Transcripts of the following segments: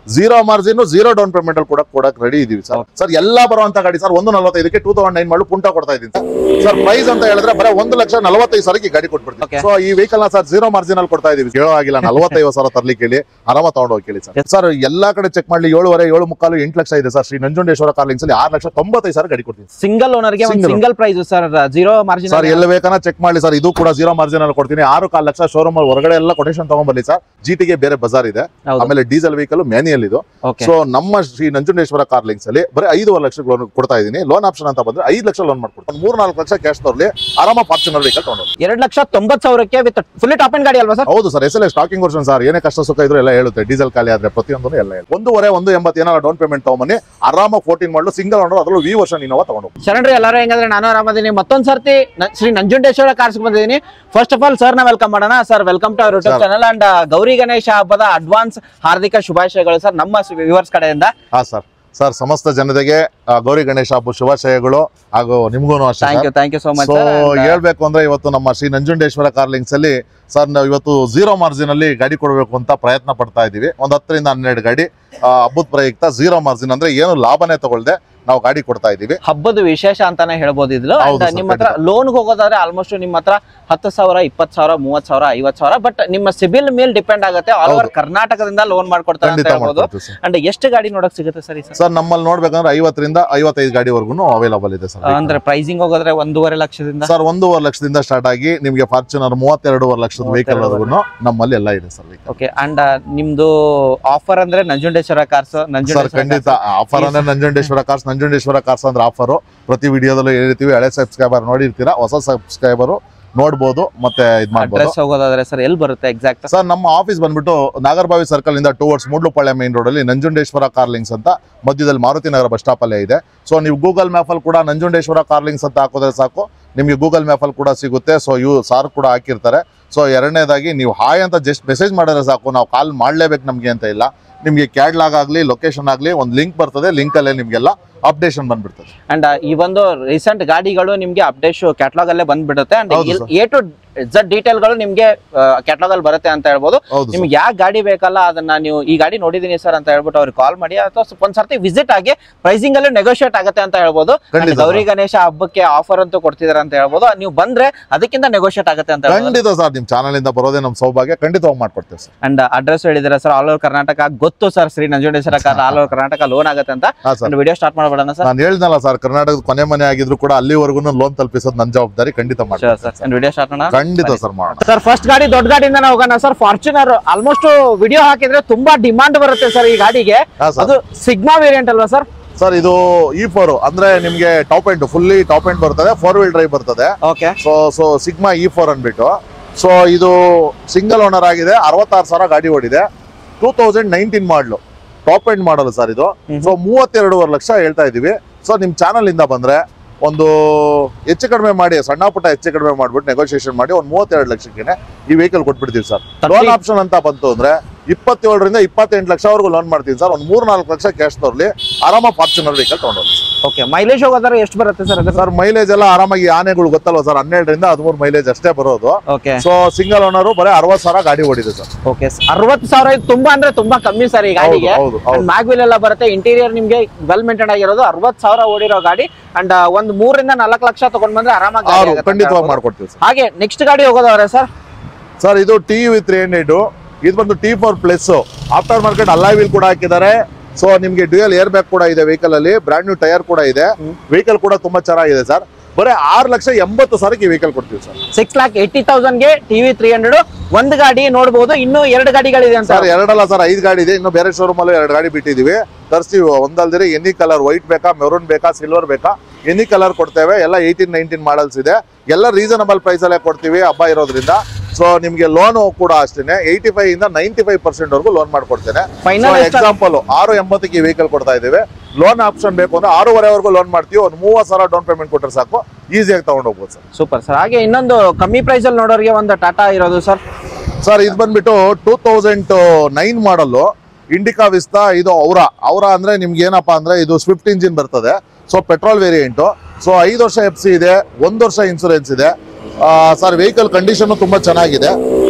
Zero margin zero down payment ಅಲ್ಲಿ ಕೂಡ ಕೊಡಕ್ ರೆಡಿ ಇದೀವಿ ಸರ್ ಸರ್ ಎಲ್ಲಾ ಬರುವಂತ ಗಾಡಿ ಸರ್ ಒಂದು ನಲವತ್ತೈದಕ್ಕೆ ಟೂ ತೌಸಂಡ್ ನೈನ್ ಮಾಡಲು ಪುಂಟ ಕೊಡ್ತಾ ಇದ್ದೀನಿ ಸರ್ ಪ್ರೈಸ್ ಅಂತ ಹೇಳಿದ್ರೆ ಬರೀ ಒಂದು ಲಕ್ಷ ನಲವತ್ತೈದು ಸಾವಿರಕ್ಕೆ ಈ ಗಾಡಿ ಕೊಟ್ಬಿಡ್ತೀವಿ Okay. ಸೊ ಈ ವೆಹಿಕಲ್ ನ ಸರ್ ಝೀರೋ ಮಾರ್ಜಿನ್ ಅಲ್ಲಿ ಕೊಡ್ತಾ ಇದೀವಿ ಹೇಳೋ ಆಗಿಲ್ಲ ನಲವತ್ತೈದು ಸಾವಿರ ತರ್ಲಿಕ್ಕೆ ಹೇಳಿ ಆರಾಮ ತಗೊಂಡೋಗಿ ಕೇಳಿ ಸರ್ ಸರ್ ಎಲ್ಲಾ ಕಡೆ ಚೆಕ್ ಮಾಡ್ಲಿ ಏಳುವರೆ ಏಳು ಮುಕ್ಕಾಲು ಎಂಟು ಲಕ್ಷ ಇದೆ ಸರ್ ಶ್ರೀ ನಂಜುಂಡೇಶ್ವರ ಕಾರ್ಲಿಂಗ್ಸ್ ಅಲ್ಲಿ ಆರು ಲಕ್ಷ ತೊಂಬತ್ತೈದು ಸಾವಿರ ಗಾಡಿ ಕೊಡ್ತೀನಿ ಸಿಂಗಲ್ ಓನರ್ಗೆ ಒಂದು Single. Single price sir zero margin sir ಎಲ್ಲ ಬೇಕನ್ನ ಚೆಕ್ ಮಾಡಿ ಸರ್ ಇದು ಕೂಡ ಜೀರೋ ಮಾರ್ಜಿನ್ ಅಲ್ಲಿ ಕೊಡ್ತೀನಿ ಆರು ಕಾಲು ಲಕ್ಷ ಶೋರೂಮ್ ಹೊರಗಡೆ ಎಲ್ಲ ಕೊಟೇಶನ್ ತಗೊಂಡ್ಬರ್ಲಿ ಸರ್ ಜಿಟಿಗೆ ಬೇರೆ ಬಜಾರ್ ಇದೆ ಹೌದು ಆಮೇಲೆ ಡೀಸೆಲ್ ವೆಹಿಕಲ್ ಮ್ಯಾನ್ಯಲ್ ಇದು ಓಕೆ ಸೊ ನಮ್ಮ ಶ್ರೀ ನಂಜುಂಡೇಶ್ವರ ಕಾರ್ ಲಿಂಕ್ಸ್ ಅಲ್ಲಿ ಬರೀ ಐದುವರೆ ಲಕ್ಷ ಲೋನ್ ಕೊಡ್ತಾ ಇದೀನಿ ಲೋನ್ ಆಪ್ಷನ್ ಅಂತ ಬಂದ್ರೆ ಐದು ಲಕ್ಷ ಲೋನ್ ಮಾಡ್ಕೊಡ್ತೀನಿ ಮೂರ್ ನಾಲ್ಕು ಲಕ್ಷ ಕ್ಯಾಶ್ ತರಲಿ ಆರಾಮ ಫಾರ್ಚುನರ್ ವೆಹಿಕಲ್ ತಗೊಂಡು ಎರಡ್ ಲಕ್ಷ ತೊಂಬತ್ ಸಾವಿರಕ್ಕೆ ವಿತ್ ಫುಲ್ಲಿ ಟಾಪ್ ಅಂಡ್ ಗಾಡಿ ಅಲ್ವಾ ಸರ್ ಹೌದು sir S L stocking version sir ಏನೇ ಕಷ್ಟ ಸುಖ ಇದ್ರು ಎಲ್ಲ ಹೇಳುತ್ತೆ ಡೀಸೆಲ್ ಖಾಲಿ ಆದ್ರೆ ಪ್ರತಿಯೊಂದು ಎಲ್ಲ ಹೇಳುತ್ತೆ ಒಂದೂವರೆ ಒಂದು ಎಂಬತ್ತು ಏನಾರ ಡೌನ್ ಪೇಮೆಂಟ್ ತಗೊಂಬನ್ನಿ ಆರಾಮ ಫೋರ್ಟೀನ್ ಮಾಡಲು ಸಿಂಗಲ್ ಓನರ್ ಅದರಲ್ಲೂ ವಿ ವರ್ಷನ್ ಇನೋವಾ ತಗೊಂಡು ಹೋಗ್ಬೋದು. ಶರಣರಿ ಎಲ್ಲರೂ ಹೆಂಗಂದ್ರೆ ನಾನು ಆರಾಮದೀನಿ ಮತ್ತೊಂದ್ ಸರ್ತಿ ನ- ಶ್ರೀ ನಂಜುಂಡೇಶ್ವರ ಕಾರ್ಸ್ ಬಂದಿದ್ದೀನಿ ಫಸ್ಟ್ ಆಫ್ ಆಲ್ ಸರ್ ನ ವೆಲ್ಕಮ್ ಮಾಡೋಣ sir welcome to our YouTube Sir. Channel and Gauri Ganesha ಹಬ್ಬದ ಅಡ್ವಾನ್ಸ್ ಹಾರ್ದಿಕ ಶುಭಾಶಯಗಳು ಸರ್ ನಮ್ಮ ವ್ಯೂವರ್ಸ್ ಕಡೆಯಿಂದ ಹಾ ಸರ್ ಸರ್ ಸಮಸ್ತ ಜನತೆಗೆ ಆ, ಗೌರಿ ಗಣೇಶ ಹಬ್ಬ ಶುಭಾಶಯಗಳು ಹಾಗೂ ನಿಮ್ಗೂ ಅಷ್ಟೇ thank sir. You thank you so much so ಹೇಳ್ಬೇಕು ಅಂದ್ರೆ ಇವತ್ತು ನಮ್ಮ ಶ್ರೀ ನಂಜುಂಡೇಶ್ವರ ಕಾರ್ಲಿಂಗ್ಸ್ ಅಲ್ಲಿ ಸರ್ ನಾವು ಇವತ್ತು ಝೀರೋ ಮಾರ್ಜಿನ್ ಅಲ್ಲಿ ಗಾಡಿ ಕೊಡಬೇಕು ಅಂತ ಪ್ರಯತ್ನ ಪಡ್ತಾ ಇದೀವಿ ಒಂದ್ ಹತ್ತರಿಂದ ಹನ್ನೆರಡು ಗಾಡಿ ಆ, ಹಬ್ಬದ ಪ್ರಯುಕ್ತ ಝೀರೋ ಮಾರ್ಜಿನ್ ಅಂದ್ರೆ ಏನು ಲಾಭನೇ ತಗೊಳ್ದೆ ನಾವು ಗಾಡಿ ಕೊಡ್ತಾ ಇದೀವಿ ಹಬ್ಬದ ವಿಶೇಷ ಅಂತಾನೆ ಹೇಳ್ಬೋದು ಇದ್ಲು ಹೌದು And sir, ನಿಮ್ಮ ಹತ್ರ ಲೋನ್ ಹೋಗೋದಾದ್ರೆ ಆಲ್ಮೋಸ್ಟ್ ನಿಮ್ಮ ಹತ್ರ ಹತ್ತು ಸಾವಿರ ಇಪ್ಪತ್ತು ಸಾವಿರ ಮೂವತ್ ಸಾವಿರ ಐವತ್ ಸಾವಿರ ಬಟ್ ನಿಮ್ಮ ಸಿಬಿಲ್ ಮೇಲೆ ಡಿಪೆಂಡ್ ಆಗುತ್ತೆ ಆಲ್ ಓವರ್ ಹೌದು. ಕರ್ನಾಟಕದಿಂದ ಲೋನ್ ಮಾಡ್ಕೊಡ್ತಾರೆ ಅಂತ ಖಂಡಿತ ಹೇಳ್ಬೋದು ಮಾಡ್ಕೊಡ್ತೀವಿ ಸರ್ ಅಂಡ್ ಎಷ್ಟು ಗಾಡಿ ನೋಡಕ್ ಸಿಗುತ್ತೆ ಸರ್ ಸರ್ ಸರ್ ನಮ್ಮಲ್ಲಿ ನೋಡ್ಬೇಕಂದ್ರೆ ಐವತ್ತರಿಂದ ಐವತ್ತೈದು ಗಾಡಿವರೆಗೂ ಅವೈಲಬಲ್ ಇದೆ ಸರ್ ಅಂದ್ರೆ ಪ್ರೈಸಿಂಗ್ ಹೋಗೋದ್ರೆ ಒಂದೂವರೆ ಲಕ್ಷದಿಂದ ಸರ್ ಒಂದೂವರೆ ಲಕ್ಷದಿಂದ ಸ್ಟಾರ್ಟ್ ಆಗಿ ನಿಮ್ಗೆ ಫಾರ್ಚುನರ್ ಮೂವತ್ತೆರಡುವರೆ ಲಕ್ಷದ ವೆಹಿಕಲ್ ವರೆಗೂ ನಮ್ಮಲ್ಲಿ ಎಲ್ಲ ಇದೆ ಸರ್ ವೆಹಿಕಲ್ ಓಕೆ ಅಂಡ್ ನಿಮ್ದು ಆಫರ್ ಅಂದ್ರೆ ನಂಜುಂಡೇಶ್ವರ ಕಾರ್ಸ್ ಸರ್ ನಂಜುಂಡೇಶ್ವರ ಖಂಡಿತ ಆಫರ್ ಅಂದ್ರೆ ನಂಜುಂಡೇಶ್ವರ ಕಾರ್ಸ್ ನಂಜುಂಡೇಶ್ವರ ಕಾರ್ಸ್ ಅಂದ್ರೆ ಆಫರ್ ಪ್ರತಿ ವಿಡಿಯೋದಲ್ಲೂ ಹೇಳಿರ್ತೀವಿ ಹಳೆ ಸಬ್ಸ್ಕ್ರೈಬರ್ ನೋಡಿರ್ತೀರಾ ಹೊಸ ಸಬ್ಸ್ಕ್ರೈಬರು ನೋಡ್ಬೋದು ಮತ್ತೆ ಇದ್ ಮಾಡ್ಬೋದು ಅಡ್ರೆಸ್ ಹೋಗೋದಾದ್ರೆ ಸರ್ ಎಲ್ಲಿ ಬರುತ್ತೆ ಎಕ್ಸಾಕ್ಟ್ ಸರ್ ನಮ್ಮ ಆಫೀಸ್ ಬಂದ್ಬಿಟ್ಟು ನಾಗರಬಾವಿ ಸರ್ಕಲ್ ಇಂದ ಟುವರ್ಡ್ಸ್ ಮೂಡ್ಲುಪಾಳ್ಯ ಮೇನ್ ರೋಡ್ ಅಲ್ಲಿ ನಂಜುಂಡೇಶ್ವರ ಕಾರ್ಲಿಂಗ್ಸ್ ಅಂತ ಮಧ್ಯದಲ್ಲಿ ಮಾರುತಿ ನಗರ ಬಸ್ ಸ್ಟಾಪ್ ಅಲ್ಲೇ ಇದೆ ಸೊ ನೀವು ಗೂಗಲ್ ಮ್ಯಾಪ್ ಅಲ್ಲಿ ಕೂಡ ನಂಜುಂಡೇಶ್ವರ ಕಾರ್ಲಿಂಗ್ಸ್ ಅಂತ ಹಾಕಿದ್ರೆ ಸಾಕು ನಿಮಗೆ ಗೂಗಲ್ ಮ್ಯಾಪ್ ಅಲ್ಲಿ ಕೂಡ ಸಿಗುತ್ತೆ ಸೊ ಇವು ಸಾರ್ ಕೂಡ ಹಾಕಿರ್ತಾರೆ ಸೊ ಎರಡನೇದಾಗಿ ನೀವು ಹಾಯ್ ಅಂತ ಜಸ್ಟ್ ಮೆಸೇಜ್ ಮಾಡಿದ್ರೆ ಸಾಕು ನಾವು ಕಾಲ್ ಮಾಡ್ಲೇಬೇಕು ನಮಗೆ ಅಂತ ಇಲ್ಲ ನಿಮಗೆ ಕ್ಯಾಡ್ಲಾಗ್ ಆಗಲಿ ಲೊಕೇಶನ್ ಆಗಲಿ ಒಂದು ಲಿಂಕ್ ಬರ್ತದೆ ಲಿಂಕ್ ಅಲ್ಲೇ ನಿಮಗೆಲ್ಲ ಅಪ್ಡೇಷನ್ ಬಂದ್ಬಿಡ್ತದೆ ಅಂಡ್ ಈ ಒಂದು ರೀಸೆಂಟ್ ಗಾಡಿಗಳು ನಿಮ್ಗೆ ಅಪ್ಡೇಟ್ ಕ್ಯಾಟ್ಲಾಗ್ ಅಲ್ಲೇ ಬಂದ್ಬಿಡುತ್ತೆ ಅಂಡ್ ಹೌದು sir. A to Z detail ಗಳು ನಿಮ್ಗೆ ಕ್ಯಾಟ್ಲಾಗ್ ಅಲ್ಲಿ ಬರುತ್ತೆ ಅಂತ ಹೇಳ್ಬೋದು ಹೌದು sir. ನಿಮ್ಗೆ ಯಾವ ಗಾಡಿ ಬೇಕಲ್ಲ ಅದನ್ನ ನೀವು ಈ ಗಾಡಿ ನೋಡಿದೀನಿ ಸರ್ ಅಂತ ಹೇಳ್ಬಿಟ್ಟು ಅವ್ರಿಗೆ ಕಾಲ್ ಮಾಡಿ ಅಥವಾ ಸ್ವಲ್ಪ ಒಂದ್ಸರ್ತಿ ವಿಸಿಟ್ ಆಗಿ ಪ್ರೈಸಿಂಗ್ ಅಲ್ಲಿ ನೆಗೋಷಿಯೇಟ್ ಆಗುತ್ತೆ ಅಂತ ಹೇಳ್ಬೋದು And ಖಂಡಿತ ಗೌರಿ ಗಣೇಶ ಹಬ್ಬಕ್ಕೆ ಆಫರ್ ಅಂತೂ ಕೊಡ್ತಿದಾರೆ ಅಂತ ಹೇಳ್ಬೋದು ನೀವು ಬಂದ್ರೆ ಅದಕ್ಕಿಂತ ನೆಗೋಷಿಯೇಟ್ ಆಗುತ್ತೆ ಅಂತ ಹೇಳ್ಬೋದು ಖಂಡಿತ ಸರ್ ನಿಮ್ ಚಾನಲ್ ಇಂದ ಬರೋದೇ ನಮ್ಮ ಸೌಭಾಗ್ಯ ಖಂಡಿತವಾಗಿ ಮಾಡ್ಕೊಡ್ತೇವೆ ಸರ್ ಅಂಡ್ ಅಡ್ರೆಸ್ ಹೇಳಿದ್ರೆ ಸರ್ ಆಲ್ ಓವರ್ ಕರ್ನಾಟಕ ಗೊತ್ತು sir Shri Nanjundeshwara car all over Karnataka loan ಆಗುತ್ತೆ ಅಂತ ಹಾ ಸರ್ ಅಂಡ್ ವಿಡಿಯೋ ಸ್ಟಾರ್ಟ್ ಮಾಡ್ಬೇಡಣ ಸರ್ ನಾನು ಹೇಳ್ದಲ್ಲ ಸರ್ ಕರ್ನಾಟಕದ ಕೊನೆ ಮನೆ ಆಗಿದ್ರು ಕೂಡ ಅಲ್ಲಿವರೆಗೂ ಲೋನ್ ತಲುಪಿಸೋದು ನನ್ನ ಜವಾಬ್ದಾರಿ ಖಂಡಿತ ಮಾಡ್ತೀನಿ ಸರ್ ಅಂಡ್ ವಿಡಿಯೋ ಸ್ಟಾರ್ಟ್ ಮಾಡೋಣ ಖಂಡಿತ ಸರ್ ಮಾಡೋಣ ಸರ್ ಫಸ್ಟ್ ಗಾಡಿ ದೊಡ್ಡ ಗಾಡಿಯಿಂದ ಹೋಗೋಣ ಸರ್ ಫಾರ್ಚುನರ್ ಆಲ್ಮೋಸ್ಟ್ ವಿಡಿಯೋ ಹಾಕಿದ್ರೆ ತುಂಬಾ ಡಿಮಾಂಡ್ ಬರುತ್ತೆ ಸರ್ ಈ ಗಾಡಿಗೆ ಹಾ ಸರ್ ಅದು ಸಿಗ್ಮಾ ವೇರಿಯಂಟ್ ಅಲ್ವಾ ಸರ್ ಸರ್ ಇದು ಇ ಫೋರ್ ಅಂದ್ರೆ ನಿಮ್ಗೆ top end fully top end ಬರ್ತದೆ ಫೋರ್ ವೀಲ್ ಡ್ರೈವ್ ಬರ್ತದೆ okay so so Sigma E four ಅನ್ಬಿಟ್ಟು ಸೊ ಇದು ಸಿಂಗಲ್ ಓನರ್ ಆಗಿದೆ ಅರವತ್ತಾರು ಸಾವಿರ ಗಾಡಿ ಓಡಿದೆ two thousand nineteen model top end model sir ಇದು ಹ್ಮ್. ಸೊ ಮೂವತ್ತೆರಡೂವರೆ ಲಕ್ಷ ಹೇಳ್ತಾ ಇದೀವಿ ಸೊ ನಿಮ್ ಚಾನಲ್ ಇಂದ ಬಂದ್ರೆ ಒಂದು ಹೆಚ್ಚು ಕಡಿಮೆ ಮಾಡಿ ಸಣ್ಣ ಪುಟ್ಟ ಹೆಚ್ಚು ಕಡಿಮೆ ಮಾಡ್ಬಿಟ್ಟು ನೆಗೋಸಿಯೇಷನ್ ಮಾಡಿ ಒಂದು ಮೂವತ್ತೆರಡು ಲಕ್ಷಕ್ಕೆ ಈ ವೆಹಿಕಲ್ ಕೊಟ್ಬಿಡ್ತೀವಿ ಸರ್ ಲೋನ್ ಆಪ್ಷನ್ ಅಂತ ಬಂತು ಅಂದ್ರೆ ಇಪ್ಪತ್ತೇಳರಿಂದ ಇಪ್ಪತ್ತೆಂಟು ಲಕ್ಷವರೆಗೂ ಲೋನ್ ಮಾಡ್ತೀನಿ ಸರ್ ಒಂದು ಮೂರ್ ನಾಲ್ಕು ಲಕ್ಷ ಕ್ಯಾಶ್ ತರಲಿ ಆರಾಮ ಫಾರ್ಚುನರ್ ವೆಹಿಕಲ್ ತಗೊಂಡೋಗಿ ಓಕೆ ಮೈಲೇಜ್ ಹೋಗೋದಾದ್ರೆ ಎಷ್ಟು ಬರುತ್ತೆ ಸರ್ ಅದ್ರ ಸರ್ ಮೈಲೇಜ್ ಎಲ್ಲ ಆರಾಮಾಗಿ ಆನೆಗಳು ಗೊತ್ತಲ್ವಾ ಸರ್ ಹನ್ನೆರಡರಿಂದ ಹದಿಮೂರು ಮೈಲೇಜ್ ಅಷ್ಟೇ ಬರೋದು ಓಕೆ ಸೊ ಸಿಂಗಲ್ ಓನರು ಬರೀ ಅರವತ್ ಸಾವಿರ ಗಾಡಿ ಓಡಿದೆ ಸರ್ ಓಕೆ ಅರವತ್ತು ಸಾವಿರ ಇದು ತುಂಬಾ ಅಂದ್ರೆ ತುಂಬಾ ಕಮ್ಮಿ ಸರ್ ಈ ಹೌದು ಗಾಡಿಗೆ ಹೌದು ಹೌದು ಮ್ಯಾಗ್ವಿಲ್ ಎಲ್ಲ ಬರುತ್ತೆ ಇಂಟೀರಿಯರ್ ನಿಮ್ಗೆ ವೆಲ್ ಮೇಂಟೈನ್ ಆಗಿರೋದು ಅರವತ್ತು ಸಾವಿರ ಓಡಿರೋ ಗಾಡಿ ಅಂಡ್ ಒಂದ್ ಮೂರರಿಂದ ನಾಲ್ಕು ಲಕ್ಷ ತಗೊಂಡ್ ಬಂದ್ರೆ ಆರಾಮಾಗಿ ಗಾಡಿ ಆರು ಆಗುತ್ತೆ ಅಂತ ಖಂಡಿತವಾಗಿ ಹೇಳ್ಬೋದು. ಮಾಡ್ಕೊಡ್ತೀವಿ ಸರ್ ಹಾಗೆ ನೆಕ್ಸ್ಟ್ ಗಾಡಿ ಹೋಗೋದವ್ರೆ ಸರ್ ಸರ್ ಇದು ಟಿ ವಿ ತ್ರೀ ಹಂಡ್ರೆಡ್ ಇದು ಬಂದು T four plus aftermarket alloy wheel ಕೂಡ ಹಾಕಿದ್ದಾರೆ ಸೊ ನಿಮ್ಗೆ ಡ್ಯೂಯಲ್ ಏರ್ ಬ್ಯಾಗ್ ಕೂಡ ಇದೆ ವೆಹಿಕಲ್ ಅಲ್ಲಿ ಬ್ರಾಂಡ್ ನ್ಯೂ ಟೈರ್ ಕೂಡ ಇದೆ ಹ್ಮ್. ವೆಹಿಕಲ್ ಕೂಡ ತುಂಬಾ ಚೆನ್ನಾಗಿದೆ ಸರ್ ಬರೀ ಆರು ಲಕ್ಷ ಎಂಬತ್ತು ಸಾವಿರಕ್ಕೆ ಈ ವೆಹಿಕಲ್ ಕೊಡ್ತೀವಿ ಸರ್ ಸಿಕ್ಸ್ ಲ್ಯಾಕ್ ಏಯ್ಟಿ ತೌಸಂಡ್ಗೆ ಟಿವಿ ತ್ರೀ ಹಂಡ್ರೆಡ್ ಒಂದು ಗಾಡಿ ನೋಡಬಹುದು ಇನ್ನು ಎರಡು ಗಾಡಿಗಳಿದೆ ಅಂತ ಸರ್ ಎರಡಲ್ಲ ಸರ್ ಐದು ಗಾಡಿ ಇದೆ ಇನ್ನು ಬೇರೆ ಶೋರೂಮ್ ಅಲ್ಲೂ ಎರಡು ಗಾಡಿ ಬಿಟ್ಟಿದೀವಿ ತರಿಸ್ತೀವಿ ಒಂದಲ್ದಿರಿ ಎನಿ ಕಲರ್ ವೈಟ್ ಬೇಕಾ ಮೆರೂನ್ ಬೇಕಾ ಸಿಲ್ವರ್ ಬೇಕಾ ಎನಿ ಕಲರ್ ಕೊಡ್ತೇವೆ ಎಲ್ಲ ಏಯ್ಟೀನ್ ನೈನ್ಟೀನ್ ಮಾಡಲ್ಸ್ ಇದೆ ಎಲ್ಲ ರೀಸನಬಲ್ ಪ್ರೈಸ್ ಅಲ್ಲೇ ಕೊಡ್ತೀವಿ ಹಬ್ಬ ಇರೋದ್ರಿಂದ ಸೊ ನಿಮ್ಗೆ ಲೋನ್ ಕೂಡ ಅಷ್ಟೇ ಏಯ್ಟಿ ಫೈವ್ ಇಂದ ನೈಂಟಿ ಫೈವ್ ಪರ್ಸೆಂಟ್ ವರೆಗೂ ಲೋನ್ ಮಾಡ್ಕೊಡ್ತೇನೆ ಫೈನಲ್ ಎಕ್ಸಾಂಪಲ್ ಆರು ಎಂಬತ್ತಕ್ಕೆ ಈ ವೆಹಿಕಲ್ ಕೊಡ್ತಾ ಇದ್ದೀವಿ ಲೋನ್ ಆಪ್ಷನ್ ಬೇಕು ಅಂದ್ರೆ ಆರೂವರೆವರೆಗೂ ಲೋನ್ ಮಾಡ್ತೀವಿ ಒಂದು ಮೂವತ್ತು ಸಾವಿರ ಡೌನ್ ಪೇಮೆಂಟ್ ಕೊಟ್ಟರೆ ಸಾಕು ಈಸಿಯಾಗಿ ತಗೊಂಡು ಹೋಗ್ಬೋದು ಸರ್ ಸೂಪರ್ ಸರ್ ಹಾಗೆ ಇನ್ನೊಂದು ಕಮ್ಮಿ ಪ್ರೈಸ್ ಅಲ್ಲಿ ನೋಡೋರಿಗೆ ಒಂದು ಟಾಟಾ ಇರೋದು ಸರ್ ಸರ್ ಇದು ಬಂದ್ಬಿಟ್ಟು two thousand nine model Indica Vista ಇದು ಔರ ಔರ ಅಂದ್ರೆ ನಿಮ್ಗೆ ಏನಪ್ಪಾ ಅಂದ್ರೆ ಇದು ಸ್ವಿಫ್ಟ್ ಇಂಜಿನ್ ಬರ್ತದೆ ಸೊ ಪೆಟ್ರೋಲ್ ವೇರಿಯಂಟು ಸೊ ಐದು ವರ್ಷ ಎಫ್ ಸಿ ಇದೆ ಒಂದು ವರ್ಷ ಇನ್ಸೂರೆನ್ಸ್ ಇದೆ ಸರ್ ವೆಹಿಕಲ್ ಕಂಡೀಷನ್ ತುಂಬಾ ಚೆನ್ನಾಗಿದೆ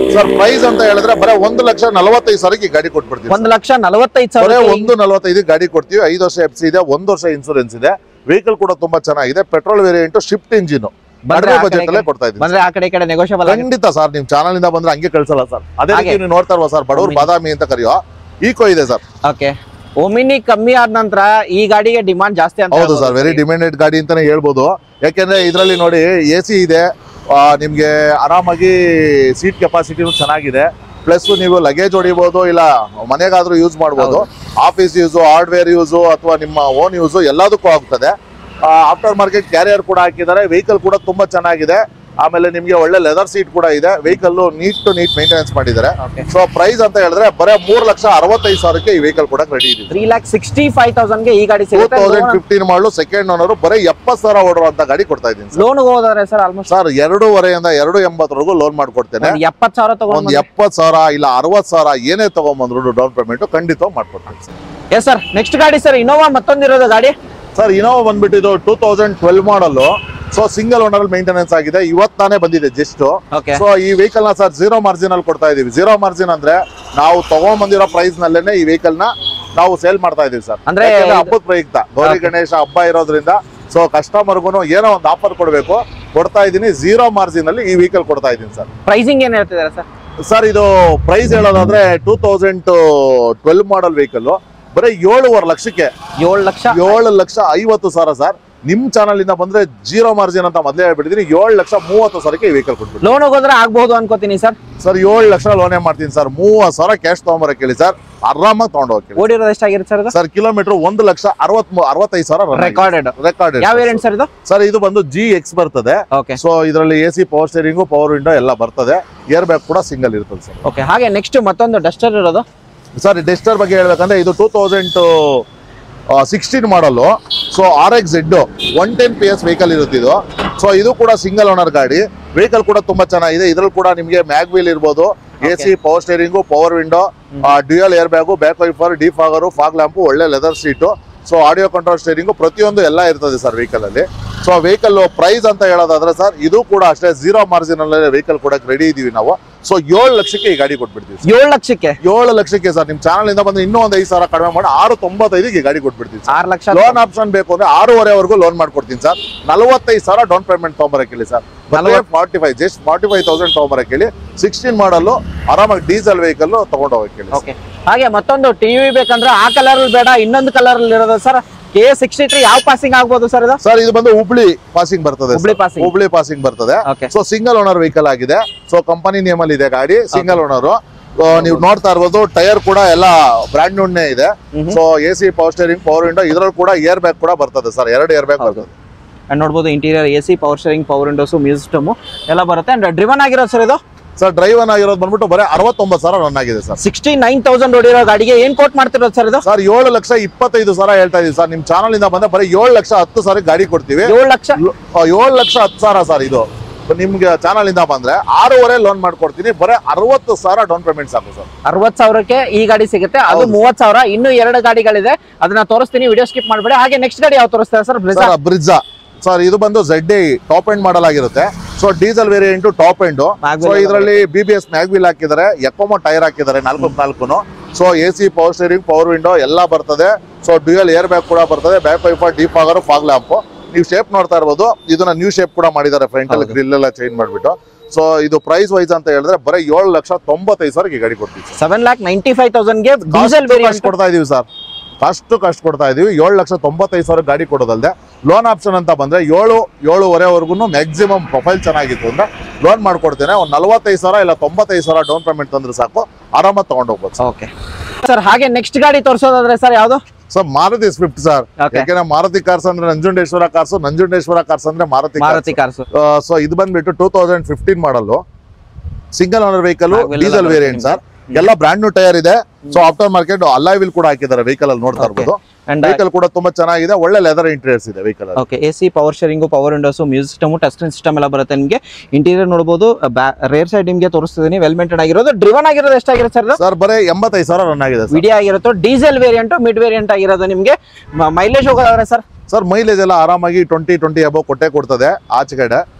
ಸರ್ ಪ್ರೈಸ್ ಅಂತ ಹೇಳಿದ್ರೆ ಬರೀ ಒಂದು ಲಕ್ಷ ನಲವತ್ತೈದು ಸಾವಿರಕ್ಕೆ ಈ ಗಾಡಿ ಕೊಟ್ಬಿಡ್ತೀವಿ ಒಂದ್ ಲಕ್ಷ ನಲವತ್ತೈದು ಬರೀ ಸಾವಿರ ಒಂದು ನಲವತ್ತೈದು ಗಾಡಿ ಕೊಡ್ತೀವಿ ಐದು ವರ್ಷ ಎಫ್ ಸಿ ಇದೆ ಒಂದು ವರ್ಷ ಇನ್ಸೂರೆನ್ಸ್ ಇದೆ ವೆಹಿಕಲ್ ಕೂಡ ತುಂಬಾ ಚೆನ್ನಾಗಿದೆ ಪೆಟ್ರೋಲ್ ವೇರಿಯಂಟ್ ಶಿಫ್ಟ್ ಇಂಜಿನ್ ಬಂದ್ರೆ ಕಡಿಮೆ ಆ ಬಜೆಟ್ ಕಡೆ ಅಲ್ಲೇ ಕೊಡ್ತಾ ಇದ್ದೀವಿ ಬಂದ್ರೆ ಆ ಕಡೆ ಈ ಕಡೆ ನೆಗೋಷಿಯಬಲ್ ಆಗಿ ಖಂಡಿತ ಸರ್ ನಿಮ್ ಚಾನಲ್ ಇಂದ ಬಂದ್ರೆ ಹಂಗೆ ಕಳ್ಸಲ್ಲ ಸರ್ ಅದೇ ರೀತಿ ಹಾಗೆ. ನೀವು ನೋಡ್ತಾ ಇಲ್ವಾ ಸರ್ ಬಡವ್ರ ಒಮ್ಮೆ. ಬಾದಾಮಿ ಅಂತ ಕರೆಯೋ ಈಕೋ ಇದೆ ಸರ್ ಓಕೆ ಒಮಿನಿ ಕಮ್ಮಿ ಆದ ನಂತರ ಈ ಗಾಡಿಗೆ ಡಿಮಾಂಡ್ ಜಾಸ್ತಿ ಅಂತ ಹೌದು ಹೇಳ್ಬೋದು ಸರ್ ವೆರಿ ಡಿಮ್ಯಾಂಡೆಡ್ ಗಾಡಿ ಅಂತಾನೆ ಹೇಳ್ಬೋದು ಯಾಕೆಂದ್ರೆ ಇದರಲ್ಲಿ ನೋಡಿ ಎ ಸಿ ಇದೆ ಆ, ನಿಮ್ಗೆ ಆರಾಮಾಗಿ ಸೀಟ್ ಕೆಪಾಸಿಟಿನೂ ಚೆನ್ನಾಗಿದೆ ಪ್ಲಸ್ ನೀವು ಲಗೇಜ್ ಹೊಡಿಬೋದು ಇಲ್ಲ ಮನೆಗಾದ್ರೂ ಯೂಸ್ ಮಾಡ್ಬೋದು ಆಫೀಸ್ ಯೂಸು ಹಾರ್ಡ್ವೇರ್ ಯೂಸು ಅಥವಾ ನಿಮ್ಮ ಓನ್ ಯೂಸು ಎಲ್ಲದಕ್ಕೂ ಆಗ್ತದೆ ಆಫ್ಟರ್ ಮಾರ್ಕೆಟ್ ಕ್ಯಾರಿಯರ್ ಕೂಡ ಹಾಕಿದ್ದಾರೆ ವೆಹಿಕಲ್ ಕೂಡ ತುಂಬಾ ಚೆನ್ನಾಗಿದೆ ಆಮೇಲೆ ನಿಮ್ಗೆ ಒಳ್ಳೆ ಲೆದರ್ ಸೀಟ್ ಕೂಡ ಇದೆ vehicle neat to neat maintenance ಮಾಡಿದ್ದಾರೆ ಓಕೆ ಸೊ ಪ್ರೈಸ್ ಅಂತ ಹೇಳಿದ್ರೆ ಬರೀ ಮೂರ್ ಲಕ್ಷ ಅರವತ್ತೈದು ಸಾವಿರಕ್ಕೆ ಈ ವೆಹಿಕಲ್ ಕೂಡ ರೆಡಿ ಇದೆ ತ್ರೀ ಲ್ಯಾಕ್ ಸಿಕ್ಸ್ಟಿ ಫೈವ್ ತೌಸಂಡ್ಗೆ ಈ ಗಾಡಿ ಟೂ ಸಿಗುತ್ತೆ thousand fifteen model second owner ಬರೀ ಎಪ್ಪತ್ತು ಸಾವಿರ ಓಡುವಂತ ಗಾಡಿ ಕೊಡ್ತಾ ಇದ್ದೀನಿ ಸರ್ ಲೋನ್ ಹೋದ್ರೆ ಸರ್ ಆಲ್ಮೋಸ್ಟ್ ಸರ್ ಎರಡೂವರೆಯಿಂದ ಎರಡು ಎಂಬತ್ತರೆಗೂ ಲೋನ್ ಮಾಡ್ಕೊಡ್ತೇನೆ ಒಂದ್ ಎಪ್ಪತ್ ಸಾವಿರ ಒಂದ್ ತಗೊಂಡ್ ಎಪ್ಪತ್ ಸಾವಿರ ಇಲ್ಲ ಅರವತ್ ಸಾವಿರ ಏನೇ ತಗೊಂಬಂದ್ರು ಡೌನ್ ಪೇಮೆಂಟ್ ಖಂಡಿತ ಮಾಡ್ಕೊಡ್ತೀನಿ ಸರ್ ಎಸ್ ಸರ್ ನೆಕ್ಸ್ಟ್ ಗಾಡಿ ಸರ್ ಇನೋವಾ ಮತ್ತೊಂದಿರೋದು ಗಾಡಿ ಸರ್ ಇನೋವಾ ಬಂದ್ಬಿಟ್ಟು ಇದು two thousand twelve model so single owner maintenance ಆಗಿದೆ ಇವತ್ತು ತಾನೇ ಬಂದಿದೆ ಜಸ್ಟ್ ಓಕೆ ಸೊ ಈ ವೆಹಿಕಲ್ ನ ಸರ್ ಜೀರೋ ಮಾರ್ಜಿನ್ ಅಲ್ಲಿ ಕೊಡ್ತಾ ಇದೀವಿ ಜೀರೋ ಮಾರ್ಜಿನ್ ಅಂದ್ರೆ ನಾವು ತಗೊಂಡ್ಬಂದಿರೋ ಪ್ರೈಸ್ ನಲ್ಲೇನೆ ಈ ವೆಹಿಕಲ್ ನ ನಾವು ಸೇಲ್ ಮಾಡ್ತಾ ಇದೀವಿ ಸರ್ ಅಂದ್ರೆ ಯಾಕೆಂದ್ರೆ ಇದು- ಹಬ್ಬದ ಪ್ರಯುಕ್ತ ಗೌರಿ Okay. ಗಣೇಶ ಹಬ್ಬ ಇರೋದ್ರಿಂದ ಸೊ ಕಸ್ಟಮರ್ಗು ಏನೋ ಒಂದು ಆಫರ್ ಕೊಡಬೇಕು ಕೊಡ್ತಾ ಇದೀನಿ ಜೀರೋ ಮಾರ್ಜಿನ್ ಅಲ್ಲಿ ಈ ವೆಹಿಕಲ್ ಕೊಡ್ತಾ ಇದೀನಿ ಸರ್ ಪ್ರೈಸಿಂಗ್ ಏನ್ ಹೇಳ್ತಿದ್ದಾರೆ ಸರ್ ಸರ್ ಇದು ಪ್ರೈಸ್ ಹೇಳೋದಾದ್ರೆ two thousand twelve model vehicle ಬರೀ ಏಳುವರೆ ಲಕ್ಷಕ್ಕೆ ಏಳು ಲಕ್ಷ ಏಳು ಲಕ್ಷ ಐವತ್ತು ಸಾವಿರ ಸರ್ ನಿಮ್ ಚಾನಲ್ ಇಂದ ಬಂದ್ರೆ ಜೀರೋ ಮಾರ್ಜಿನ್ ಅಂತ ಮೊದಲೇ ಹೇಳ್ಬಿಟ್ಟಿದೀನಿ ಏಳು ಲಕ್ಷ ಮೂವತ್ತು ಸಾವಿರಕ್ಕೆ ಈ ವೆಹಿಕಲ್ ಕೊಟ್ಬಿಟ್ಟು ಲೋನ್ ಹೋಗೋದ್ರೆ ಆಗ್ಬಹುದು ಅನ್ಕೋತೀನಿ ಸರ್ ಸರ್ ಏಳು ಲಕ್ಷ ಲೋನೇ ಮಾಡ್ತೀನಿ ಸರ್ ಮೂವತ್ತು ಸಾವಿರ ಕ್ಯಾಶ್ ತಗೊಂಬರಕ್ಕೆ ಹೇಳಿ ಸರ್ ಆರಾಮಾಗಿ ತಗೊಂಡು ಹೋಗಿ ಓಡಿರೋದು ಎಷ್ಟಾಗಿರುತ್ತೆ ಸರ್ ಇದು ಸರ್ ಕಿಲೋಮೀಟರ್ ಒಂದು ಲಕ್ಷ ಅರವತ್ ಅರವತ್ತೈದು ಸಾವಿರ ರೆಕಾರ್ಡೆಡ್ ರೆಕಾರ್ಡ್ ಯಾವ ವೇರಿಯಂಟ್ ಸರ್ ಇದು ಸರ್ ಇದು ಬಂದು ಜಿ ಎಕ್ಸ್ ಬರ್ತದೆ ಓಕೆ ಸೊ ಇದರಲ್ಲಿ A C power steering power window ಎಲ್ಲ ಬರ್ತದೆ ಏರ್ ಬ್ಯಾಗ್ ಕೂಡ ಸಿಂಗಲ್ ಇರ್ತದೆ ಸರ್ ಓಕೆ ಹಾಗೆ ನೆಕ್ಸ್ಟ್ ಮತ್ತೊಂದು ಡಸ್ಟರ್ ಇರೋದು ಸರ್ ಡೆಸ್ಟರ್ ಬಗ್ಗೆ ಹೇಳ್ಬೇಕಂದ್ರೆ ಇದು two thousand sixteen model so R X Z one ten P S vehicle ಇರುತ್ತೆ ಇದು ಸೊ ಇದು ಕೂಡ ಸಿಂಗಲ್ ಓನರ್ ಗಾಡಿ ವೆಹಿಕಲ್ ಕೂಡ ತುಂಬಾ ಚೆನ್ನಾಗಿದೆ ಇದ್ರಲ್ಲಿ ಕೂಡ ನಿಮಗೆ ಮ್ಯಾಗ್ ವೀಲ್ ಇರ್ಬೋದು A C power steering power window dual air bag back wiper defogger fog lamp ಒಳ್ಳೆ leather seat so audio control steering ಪ್ರತಿಯೊಂದು ಎಲ್ಲ ಇರ್ತದೆ ಸರ್ ವೆಹಿಕಲ್ ಅಲ್ಲಿ ಸೊ ವೆಹಿಕಲ್ ಪ್ರೈಸ್ ಅಂತ ಹೇಳೋದಾದ್ರೆ ಸರ್ ಇದು ಕೂಡ ಅಷ್ಟೇ ಜೀರೋ ಮಾರ್ಜಿನ್ ಅಲ್ಲಿ ವೆಹಿಕಲ್ ಕೊಡಕ್ಕೆ ರೆಡಿ ಇದೀವಿ ನಾವು ಸೊ ಏಳು ಲಕ್ಷಕ್ಕೆ ಈ ಗಾಡಿ ಕೊಟ್ಬಿಡ್ತೀವಿ sir. ಏಳು ಲಕ್ಷಕ್ಕೆ ಏಳು ಲಕ್ಷಕ್ಕೆ ಸರ್ ನಿಮ್ ಚಾನಲ್ ಇಂದ ಬಂದು ಇನ್ನೂ ಒಂದು ಐದು ಸಾವಿರ ಕಡಿಮೆ ಮಾಡಿ ಆರು ತೊಂಬತ್ತೈದಿಗೆ ಗಾಡಿ ಕೊಟ್ಬಿಡ್ತೀನಿ ಸರ್ ಆರು ಲಕ್ಷ ಲೋನ್ ಆಪ್ಷನ್ ಬೇಕು ಅಂದ್ರೆ ಆರೂವರೆವರೆಗೂ ಲೋನ್ ಮಾಡ್ಕೊಡ್ತೀನಿ ಸರ್ ನಲವತ್ತೈದು ಸಾವಿರ ಡೌನ್ ಪೇಮೆಂಟ್ ತೊಗೊಂಬರಕ್ಕೆ ಹೇಳಿ sir forty five just forty five thousand ತೊಗೊಂಬರಕ್ಕೆ ಹೇಳಿ ಸಿಕ್ಸ್ಟೀನ್ ಮಾಡಲು ಆರಾಮಾಗಿ ಡೀಸೆಲ್ ವೆಹಿಕಲ್ ತಗೊಂಡು ಹೋಗಕ್ಕೆ ಹೇಳಿ ಓಕೆ ಹಾಗೆ ಮತ್ತೊಂದು ಟಿವಿ ಬೇಕಂದ್ರೆ ಆ ಕಲರ್ ಬೇಡ ಇನ್ನೊಂದು ಕಲರ್ ಇರೋದು ಸರ್ ಕೆ ಸಿಕ್ಸ್ಟಿ ತ್ರೀ ಯಾವ ಪಾಸಿಂಗ್ ಆಗ್ಬೋದು ಸರ್ ಇದು ಸರ್ ಇದು ಬಂದು ಹುಬ್ಳಿ ಪಾಸಿಂಗ್ ಬರ್ತದೆ sir. Hubli passing. Hubli passing ಬರ್ತದೆ okay so single owner vehicle ಆಗಿದೆ ಸೊ ಕಂಪನಿ ನೇಮ್ ಅಲ್ಲಿ ಇದೆ ಗಾಡಿ ಸಿಂಗಲ್ ಓನರ್ ನೀವು ನೋಡ್ತಾ ಇರ್ಬೋದು ಟೈರ್ ಕೂಡ ಎಲ್ಲ ಬ್ರ್ಯಾಂಡ್ ನ್ಯೂಡ್ನೇ ಇದೆ ಮ್ಹೂ. So A C power steering power window ಇದ್ರಲ್ಲಿ ಕೂಡ ಏರ್ ಬ್ಯಾಗ್ ಕೂಡ ಬರ್ತದೆ ಸರ್ ಎರಡು ಏರ್ ಬ್ಯಾಗ್ ಹೌದು. ಬರ್ತದೆ ಅಂಡ್ ನೋಡ್ಬೋದು interior A C power steering power windows music system ಎಲ್ಲ ಬರುತ್ತೆ ಅಂಡ್ ಡ್ರಿವನ್ ಆಗಿರೋದು ಸರ್ ಇದು ಸರ್ ಡ್ರೈವನ್ ಆಗಿರೋದು ಬಂದ್ಬಿಟ್ಟು ಬರೀ ಅರವತ್ತೊಂಬತ್ತು ಸಾವಿರ ರನ್ ಆಗಿದೆ ಸರ್ ಸಿಕ್ಸ್ಟಿ ನೈನ್ ತೌಸಂಡ್ ಹೊಡಿರೋ ಗಾಡಿಗೆ ಏನ್ ಕೋಟ್ ಮಾಡ್ತಿರೋದು ಸರ್ ಇದು ಸರ್ ಏಳು ಲಕ್ಷ ಇಪ್ಪತ್ತೈದು ಸಾವಿರ ಹೇಳ್ತಾ ಇದೀವಿ ಸರ್ ನಿಮ್ ಚಾನಲ್ ಇಂದ ಬಂದ್ರೆ ಬರೀ ಏಳು ಲಕ್ಷ ಹತ್ತು ಸಾವಿರ ಗಾಡಿ ಕೊಡ್ತೀವಿ ಏಳು ಲಕ್ಷ ಏಳು ಲಕ್ಷ ಹತ್ತು ಸಾವಿರ ಸರ್ ಇದು ನಿಮ್ಗೆ ಚಾನಲ್ ಇಂದ ಬಂದ್ರೆ ಆರೂವರೆ ಲೋನ್ ಮಾಡ್ಕೊಡ್ತೀನಿ ಬರೀ ಅರವತ್ತು ಸಾವಿರ ಡೌನ್ ಪೇಮೆಂಟ್ ಸಾಕು ಸರ್ ಅರವತ್ ಸಾವಿರಕ್ಕೆ ಈ ಗಾಡಿ ಸಿಗುತ್ತೆ ಅದು ಹೌದು. ಮೂವತ್ ಸಾವಿರ ಇನ್ನು ಎರಡು ಗಾಡಿಗಳಿದೆ ಅದನ್ನ ತೋರಿಸ್ತೀನಿ ವಿಡಿಯೋ ಸ್ಕಿಪ್ ಮಾಡಬೇಡಿ ಹಾಗೆ ನೆಕ್ಸ್ಟ್ ಗಾಡಿ ಯಾವ ತೋರಿಸ್ತಾರೆ sir Brezza sir Brezza sir ಇದು ಬಂದು Z I top end model ಆಗಿರುತ್ತೆ so diesel variant top end Mag so wheel ಇದರಲ್ಲಿ B B S mag wheel ಹಾಕಿದ್ದಾರೆ ಎಕೋಮೋ ಟೈರ್ ಹಾಕಿದ್ದಾರೆ ನಾಲ್ಕು ನಾಲ್ಕು so A C power steering power window ಎಲ್ಲ ಬರ್ತದೆ ಸೊ ಡ್ಯೂಯಲ್ ಏರ್ ಬ್ಯಾಗ್ ಕೂಡ ಬರ್ತದೆ back wiper defogger fog lamp ನೀವು ಶೇಪ್ ನೋಡ್ತಾ ಇರ್ಬೋದು ಇದನ್ನ ನ್ಯೂ ಶೇಪ್ ಕೂಡ ಮಾಡಿದ್ದಾರೆ ಫ್ರಂಟ್ ಅಲ್ಲಿ ಹೌದು. ಗ್ರಿಲ್ ಎಲ್ಲ ಚೇಂಜ್ ಮಾಡ್ಬಿಟ್ಟು ಸೊ ಇದು ಪ್ರೈಸ್ ವೈಸ್ ಅಂತ ಹೇಳಿದ್ರೆ ಬರೀ ಏಳು ಲಕ್ಷ ತೊಂಬತ್ತೈದು ಸಾವಿರಕ್ಕೆ ಈ ಗಾಡಿ ಕೊಡ್ತೀವಿ ಸೆವೆನ್ ಲ್ಯಾಕ್ ನೈಂಟಿ ಫೈವ್ ತೌಸಂಡ್ಗೆ ಡೀಸೆಲ್ ಕಾಸ್ಟ್ ವೇರಿಯಂಟ್ ಕೊಡ್ತಾ ಇದೀವಿ ಸರ್ ಅಷ್ಟು ಕಷ್ಟ ಕೊಡ್ತಾ ಇದೀವಿ ಏಳು ಲಕ್ಷ ತೊಂಬತ್ತೈದು ಸಾವಿರ ಗಾಡಿ ಕೊಡೋದಲ್ದೆ ಲೋನ್ ಆಪ್ಷನ್ ಅಂತ ಬಂದ್ರೆ ಏಳು ಏಳುವರೆವರೆಗೂ ಮ್ಯಾಕ್ಸಿಮಮ್ ಪ್ರೊಫೈಲ್ ಚೆನ್ನಾಗಿತ್ತು ಅಂದ್ರೆ ಲೋನ್ ಮಾಡ್ಕೊಡ್ತೇನೆ ಒಂದು ನಲವತ್ತೈದು ಸಾವಿರ ಇಲ್ಲ ತೊಂಬತ್ತೈದು ಸಾವಿರ ಡೌನ್ ಪೇಮೆಂಟ್ ತಂದ್ರೆ ಸಾಕು ಆರಾಮಾಗಿ ತಗೊಂಡು ಹೋಗ್ಬೋದು ಸರ್ ಓಕೆ ಸರ್ ಹಾಗೆ ನೆಕ್ಸ್ಟ್ ಗಾಡಿ ತೋರಿಸೋದಾದ್ರೆ ಸರ್ ಯಾವುದು sir Maruti Swift sir Okay. ಯಾಕೆಂದ್ರೆ ಮಾರುತಿ ಕಾರ್ಸ್ ಅಂದ್ರೆ ನಂಜುಂಡೇಶ್ವರ ಕಾರ್ಸ್ ನಂಜುಂಡೇಶ್ವರ ಕಾರ್ಸ್ ಅಂದ್ರೆ ಮಾರುತಿ ಮಾರುತಿ ಕಾರ್ಸ್ ಸೊ ಇದು ಬಂದ್ಬಿಟ್ಟು two thousand fifteen model single owner vehicle Mag wheel ಎಲ್ಲ ಡೀಸೆಲ್ ಬರುತ್ತೆ ವೇರಿಯಂಟ್ ಸರ್ ಎಲ್ಲ ಬ್ರ್ಯಾಂಡ್ ನ್ಯೂ ಟೈರ್ ಇದೆ so aftermarket alloy wheel ಕೂಡ ಹಾಕಿದ್ದಾರೆ ವೆಹಿಕಲ್ ಅಲ್ಲಿ ನೋಡ್ತಾ Okay. ಇರ್ಬೋದು ಅಂಡ್ ವೆಹಿಕಲ್ ಕೂಡ ತುಂಬಾ ಚೆನ್ನಾಗಿದೆ ಒಳ್ಳೆ ಲೆದರ್ ಇಂಟೀರಿಯರ್ಸ್ ಇದೆ ವೆಹಿಕಲ್ ಅಲ್ಲಿ okay A C power steering power windows music system touch screen system ಎಲ್ಲ ಬರುತ್ತೆ ನಿಮಗೆ ಇಂಟೀರಿಯರ್ ನೋಡಬಹುದು ರೇರ್ ಸೈಡ್ ನಿಮಗೆ ತೋರಿಸ್ತಿದ್ದೀನಿ ವೆಲ್ ಮೇಂಟೈನ್ ಆಗಿರೋದು ಡ್ರಿವನ್ ಆಗಿರೋದು ಎಷ್ಟಾಗಿರುತ್ತೆ ಸರ್ ಇದು ಸರ್ ಬರೀ ಎಂಬತ್ತೈದು ಸಾವಿರ ರನ್ ಆಗಿದೆ ಸರ್ ವಿಡಿಯೋ ಆಗಿರುತ್ತೆ ಡೀಸೆಲ್ ವೇರಿಯಂಟ್ ಮಿಡ್ ವೇರಿಯಂಟ್ ಆಗಿರೋದು ನಿಮಗೆ ಮೈಲೇಜ್ ಹೋಗೋದಾದ್ರೆ ಸರ್ ಸರ್ ಮೈಲೇಜ್ ಎಲ್ಲ ಆರಾಮಾಗಿ ಟ್ವೆಂಟಿ ಟ್ವೆಂಟಿ ಅಬೋ ಕೊಟ್ಟೆ ಕೊಡ್ತದೆ ಆಚೆ ಕಡೆ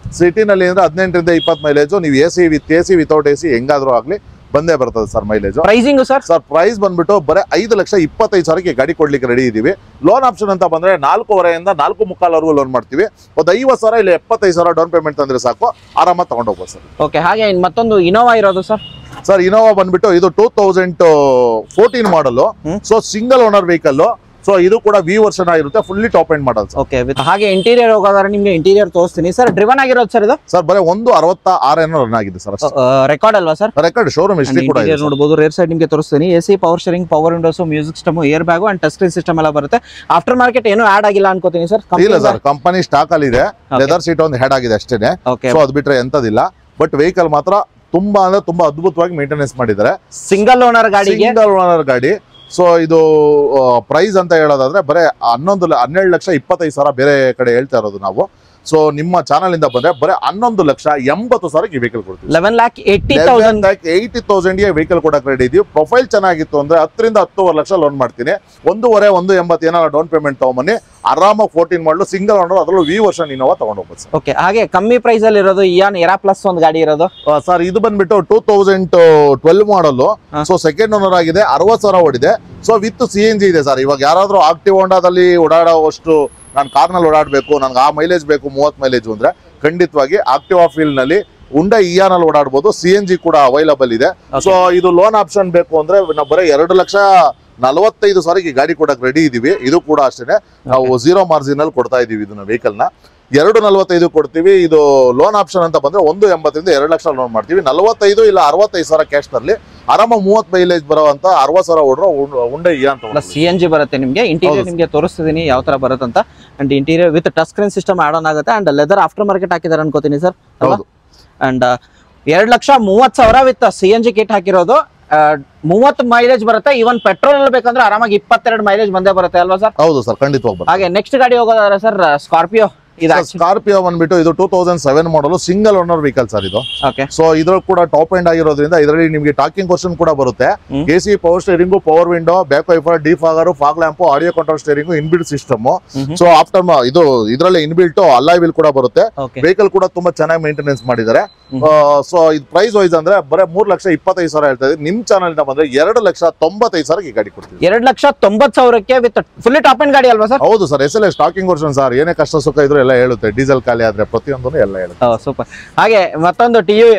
ಸಿಟಿನಲ್ಲಿ ಅಂದ್ರೆ ಹದಿನೆಂಟರಿಂದ ಇಪ್ಪತ್ತು ಮೈಲೇಜು ನೀವು A C with A C without A C ಹೆಂಗಾದ್ರೂ ಆಗ್ಲಿ ಬಂದೇ ಬರ್ತದೆ sir mileage pricing sir sir price ಬಂದ್ಬಿಟ್ಟು ಬರೀ ಐದು ಲಕ್ಷ ಇಪ್ಪತ್ತೈದು ಸಾವಿರಕ್ಕೆ ಗಾಡಿ ಕೊಡ್ಲಿಕ್ಕೆ ರೆಡಿ ಇದೀವಿ ಲೋನ್ ಆಪ್ಷನ್ ಅಂತ ಬಂದ್ರೆ ನಾಲ್ಕೂವರೆಯಿಂದ ನಾಲ್ಕು ಮುಕ್ಕಾಲ್ವರೆಗೂ ಲೋನ್ ಮಾಡ್ತೀವಿ ಒಂದು ಐವತ್ತು ಸಾವಿರ ಇಲ್ಲ ಎಪ್ಪತ್ತೈದು ಸಾವಿರ ಡೌನ್ ಪೇಮೆಂಟ್ ತಂದ್ರೆ ಸಾಕು ಆರಾಮಾಗಿ ತಗೊಂಡೋಗ್ಬೋದು ಸರ್ ಓಕೆ ಹಾಗೆ ಇನ್ ಮತ್ತೊಂದು ಇನೋವಾ ಇರೋದು ಸರ್ ಸರ್ ಇನೋವಾ ಬಂದ್ಬಿಟ್ಟು ಇದು two thousand fourteen model hmm. So single owner vehicle so ಇದು ಕೂಡ ವಿ ವರ್ಷನ್ ಆಗಿರುತ್ತೆ fully top end model sir okay ಹಾಗೆ ಇಂಟೀರಿಯರ್ ಹೋಗೋದಾದ್ರೆ ನಿಮ್ಗೆ ಇಂಟೀರಿಯರ್ ತೋರಿಸ್ತೀನಿ ಸರ್ ಡ್ರಿವನ್ ಆಗಿರೋದು ಸರ್ ಇದು ಸರ್ ಬರೀ ಒಂದು ಅರವತ್ತ ಆರೇನೋ ರನ್ ಆಗಿದೆ ಸರ್ ರೆಕಾರ್ಡ್ ಅಲ್ವಾ ಸರ್ ರೆಕಾರ್ಡ್ ಶೋರೂಮ್ ಹಿಸ್ಟ್ರಿ ಕೂಡ ಇದೆ ಇಂಟೀರಿಯರ್ ನೋಡಬಹುದು ರೇರ್ ಸೈಡ್ ನಿಮಗೆ ತೋರಿಸ್ತೀನಿ A C power steering power windows music system air bag and touch screen system ಎಲ್ಲ ಬರುತ್ತೆ ಆಫ್ಟರ್ ಮಾರ್ಕೆಟ್ ಏನು ಆಡ್ ಆಗಿಲ್ಲ ಅನ್ಕೋತೀನಿ ಸರ್ ಇಲ್ಲ ಸರ್ ಕಂಪನಿ ಸ್ಟಾಕ್ ಅಲ್ಲಿ ಇದೆ ಲೆದರ್ ಸೀಟ್ ಒಂದು ಹೆಡ್ ಆಗಿದೆ ಅಷ್ಟೇನೆ ಓಕೆ ಸೊ ಅದ್ ಬಿಟ್ರೆ ಎಂತದಿಲ್ಲ ಬಟ್ ವೆಹಿಕಲ್ ಮಾತ್ರ ತುಂಬಾ ಅಂದ್ರೆ ತುಂಬಾ ಅದ್ಭುತವಾಗಿ ಮೇಂಟೆನೆನ್ಸ್ ಮಾಡಿದ್ದಾರೆ ಸಿಂಗಲ್ ಓನರ್ ಗಾಡಿಗೆ ಸಿಂಗಲ್ ಓನರ್ ಗಾಡಿ ಸೊ ಇದು ಪ್ರೈಸ್ ಅಂತ ಹೇಳೋದಾದ್ರೆ ಬರೇ ಹನ್ನೊಂದು ಲ- ಹನ್ನೆರಡು ಲಕ್ಷ ಇಪ್ಪತ್ತೈದು ಸಾವಿರ ಬೇರೆ ಕಡೆ ಹೇಳ್ತಾ ಇರೋದು ನಾವು ಸೊ ನಿಮ್ಮ ಚಾನಲ್ ಇಂದ ಬಂದ್ರೆ ಬರೀ ಹನ್ನೊಂದು ಲಕ್ಷ ಎಂಬತ್ತು ಸಾವಿರಕ್ಕೆ ಈ ವೆಹಿಕಲ್ ಕೊಡ್ತೀವಿ eleven lakh eighty thousand eighty ತೌಸಂಡ್ಗೆ ವೆಹಿಕಲ್ ಕೊಡಕ್ಕೆ ರೆಡಿ ಇದೀವಿ ಪ್ರೊಫೈಲ್ ಚೆನ್ನಾಗಿತ್ತು ಅಂದ್ರೆ ಹತ್ತರಿಂದ ಹತ್ತುವರೆ ಲಕ್ಷ ಲೋನ್ ಮಾಡ್ತೀನಿ ಒಂದೂವರೆ ಒಂದು ಎಂಬತ್ತು ಏನಾರ ಡೌನ್ ಪೇಮೆಂಟ್ ತಗೊಂಬನ್ನಿ ಆರಾಮಾಗಿ ಫೋರ್ಟೀನ್ ಮಾಡಲು ಸಿಂಗಲ್ ಓನರ್ ಅದರಲ್ಲೂ ವಿ ವರ್ಷನ್ ಇನೋವಾ ತಗೊಂಡು ಹೋಗ್ಬೋದು ಸರ್ ಓಕೆ ಹಾಗೆ ಕಮ್ಮಿ ಪ್ರೈಸ್ ಅಲ್ಲಿ ಇರೋದು ಇಯಾನ್ ಎರಾ ಪ್ಲಸ್ ಒಂದು ಗಾಡಿ ಇರೋದು ಸರ್ ಇದು ಬಂದ್ಬಿಟ್ಟು ಟೂ ತೌಸಂಡ್ ಟ್ವೆಲ್ ಮಾಡಲು ಹಾ. ಸೊ ಸೆಕೆಂಡ್ ಓನರ್ ಆಗಿದೆ ಅರವತ್ತು ಸಾವಿರ ಓಡಿದೆ so with C N G ಇದೆ ಸರ್ ಇವಾಗ ಯಾರಾದ್ರೂ ಆಕ್ಟಿವ್ ಹೋಂಡಾದಲ್ಲಿ ಓಡಾಡೋವಷ್ಟು ನಾನು ಕಾರ್ನಲ್ಲಿ ಓಡಾಡಬೇಕು ನನಗೆ ಆ ಮೈಲೇಜ್ ಬೇಕು ಮೂವತ್ತು ಮೈಲೇಜ್ ಅಂದ್ರೆ ಖಂಡಿತವಾಗಿ ಆಕ್ಟಿವ್ ಫೀಲ್ಡ್ ನಲ್ಲಿ ಉಂಡ ಇಯಾನಲ್ಲಿ ಓಡಾಡ್ಬೋದು ಸಿ ಎನ್ ಜಿ ಕೂಡ ಅವೈಲಬಲ್ ಇದೆ ಸೊ ಇದು ಲೋನ್ ಆಪ್ಷನ್ ಬೇಕು ಅಂದ್ರೆ ನಾವು ಬರೀ ಎರಡು ಲಕ್ಷ ನಲವತ್ತೈದು ಸಾವಿರಕ್ಕೆ ಈ ಗಾಡಿ ಕೊಡಕ್ಕೆ ರೆಡಿ ಇದೀವಿ ಇದು ಕೂಡ ಅಷ್ಟೇ ನಾವು ಝೀರೋ ಮಾರ್ಜಿನ್ ಅಲ್ಲಿ ಕೊಡ್ತಾ ಇದೀವಿ ಇದನ್ನ ವೆಹಿಕಲ್ ನ ಎರಡು ನಲವತ್ತೈದು ಕೊಡ್ತೀವಿ ಇದು ಲೋನ್ ಆಪ್ಷನ್ ಅಂತ ಬಂದ್ರೆ ಒಂದು ಎಂಬತ್ತರಿಂದ ಎರಡು ಲಕ್ಷ ಲೋನ್ ಮಾಡ್ತೀವಿ ನಲವತ್ತೈದು ಇಲ್ಲ ಅರವತ್ತೈದು ಸಾವಿರ ಕ್ಯಾಶ್ ತರಲಿ ಆರಾಮ ಮೂವತ್ತು ಮೈಲೇಜ್ ಬರೋವಂತ ಅರವತ್ತು ಸಾವಿರ ಓಡ್ರೋ ಉಂಡೆ ಇಯಾ ಅಂತ ಪ್ಲಸ್ ಸಿ ಎನ್ ಜಿ ಬರುತ್ತೆ ನಿಮಗೆ ಇಂಟೀರಿಯರ್ ಹೌದು. ನಿಮಗೆ ತೋರಿಸ್ತಿದ್ದೀನಿ ಯಾವ ತರ ಬರುತ್ತೆ ಅಂತ and interior with touch screen system add on ಆಗುತ್ತೆ ಅಂಡ್ ಲೆದರ್ ಆಫ್ಟರ್ ಮಾರ್ಕೆಟ್ ಹಾಕಿದ್ದಾರೆ ಅನ್ಕೋತೀನಿ ಸರ್ ಹೌದು ಅಂಡ್ ಎರಡ್ ಲಕ್ಷ ಮೂವತ್ ಸಾವಿರ with C N G kit ಹಾಕಿರೋದು ಮೂವತ್ತು ಮೈಲೇಜ್ ಬರುತ್ತೆ ಇವನ್ ಪೆಟ್ರೋಲ್ ಅಲ್ಲಿ ಬೇಕಂದ್ರೆ ಆರಾಮಾಗಿ ಇಪ್ಪತ್ತೆರಡು ಮೈಲೇಜ್ ಬಂದೇ ಬರುತ್ತೆ ಅಲ್ವಾ ಸರ್ ಹೌದು ಸರ್ ಖಂಡಿತವಾಗಿ ಬರುತ್ತೆ ಹಾಗೆ ನೆಕ್ಸ್ಟ್ ಗಾಡಿ ಹೋಗೋದಾದ್ರೆ ಸರ್ ಸ್ಕಾರ್ಪಿಯೋ ಇದು ಸ್ಕಾರ್ಪಿಯೋ ಬಂದ್ಬಿಟ್ಟು ಇದು two thousand seven model single owner vehicle sir ಇದು ಓಕೆ ಸೊ ಇದ್ರಲ್ಲಿ ಕೂಡ ಟಾಪ್ ಎಂಡ್ ಆಗಿರೋದ್ರಿಂದ ಇದರಲ್ಲಿ ನಿಮಗೆ ಟಾಕಿಂಗ್ ಕ್ವಶನ್ ಕೂಡ ಬರುತ್ತೆ hmm. A C power steering power window back wiper defogger fog lamp audio control steering inbuilt system hmm. So after ಇದು ಇದರಲ್ಲಿ ಇನ್ಬಿಲ್ಟ್ ಅಲ್ಲಾಯ್ ವಿಲ್ ಕೂಡ ಬರುತ್ತೆ ಓಕೆ ವೆಹಿಕಲ್ ಕೂಡ ತುಂಬಾ ಚೆನ್ನಾಗಿ ಮೇಂಟೆನೆನ್ಸ್ ಮಾಡಿದ್ದಾರೆ ಹ್ಮ್. ಸೊ ಇದು ಪ್ರೈಸ್ ವೈಸ್ ಅಂದ್ರೆ ಬರೀ ಮೂರ್ ಲಕ್ಷ ಇಪ್ಪತ್ತೈದು ಸಾವಿರ ಹೇಳ್ತಾ ಇದ್ದೀವಿ ನಿಮ್ ಚಾನಲ್ ಇಂದ ಬಂದ್ರೆ ಎರಡು ಲಕ್ಷ ತೊಂಬತ್ತೈದು ಸಾವಿರ ಈ ಗಾಡಿ ಕೊಡ್ತೀವಿ ಎರಡ್ ಲಕ್ಷ ತೊಂಬತ್ ಸಾವಿರಕ್ಕೆ ವಿತ್ ಫುಲ್ಲಿ ಟಾಪ್ ಅಂಡ್ ಗಾಡಿ ಅಲ್ವಾ ಸರ್ ಹೌದು sir S L stocking version sir ಏನೇ ಕಷ್ಟ ಸುಖ ಇದ್ರು ಎಲ್ಲ ಹೇಳುತ್ತೆ ಡೀಸೆಲ್ ಖಾಲಿ ಆದ್ರೆ ಪ್ರತಿಯೊಂದನ್ನು ಎಲ್ಲ ಹೇಳುತ್ತೆ ಸೂಪರ್ ಹಾಗೆ ಮತ್ತೊಂದು ಟಿ ಯು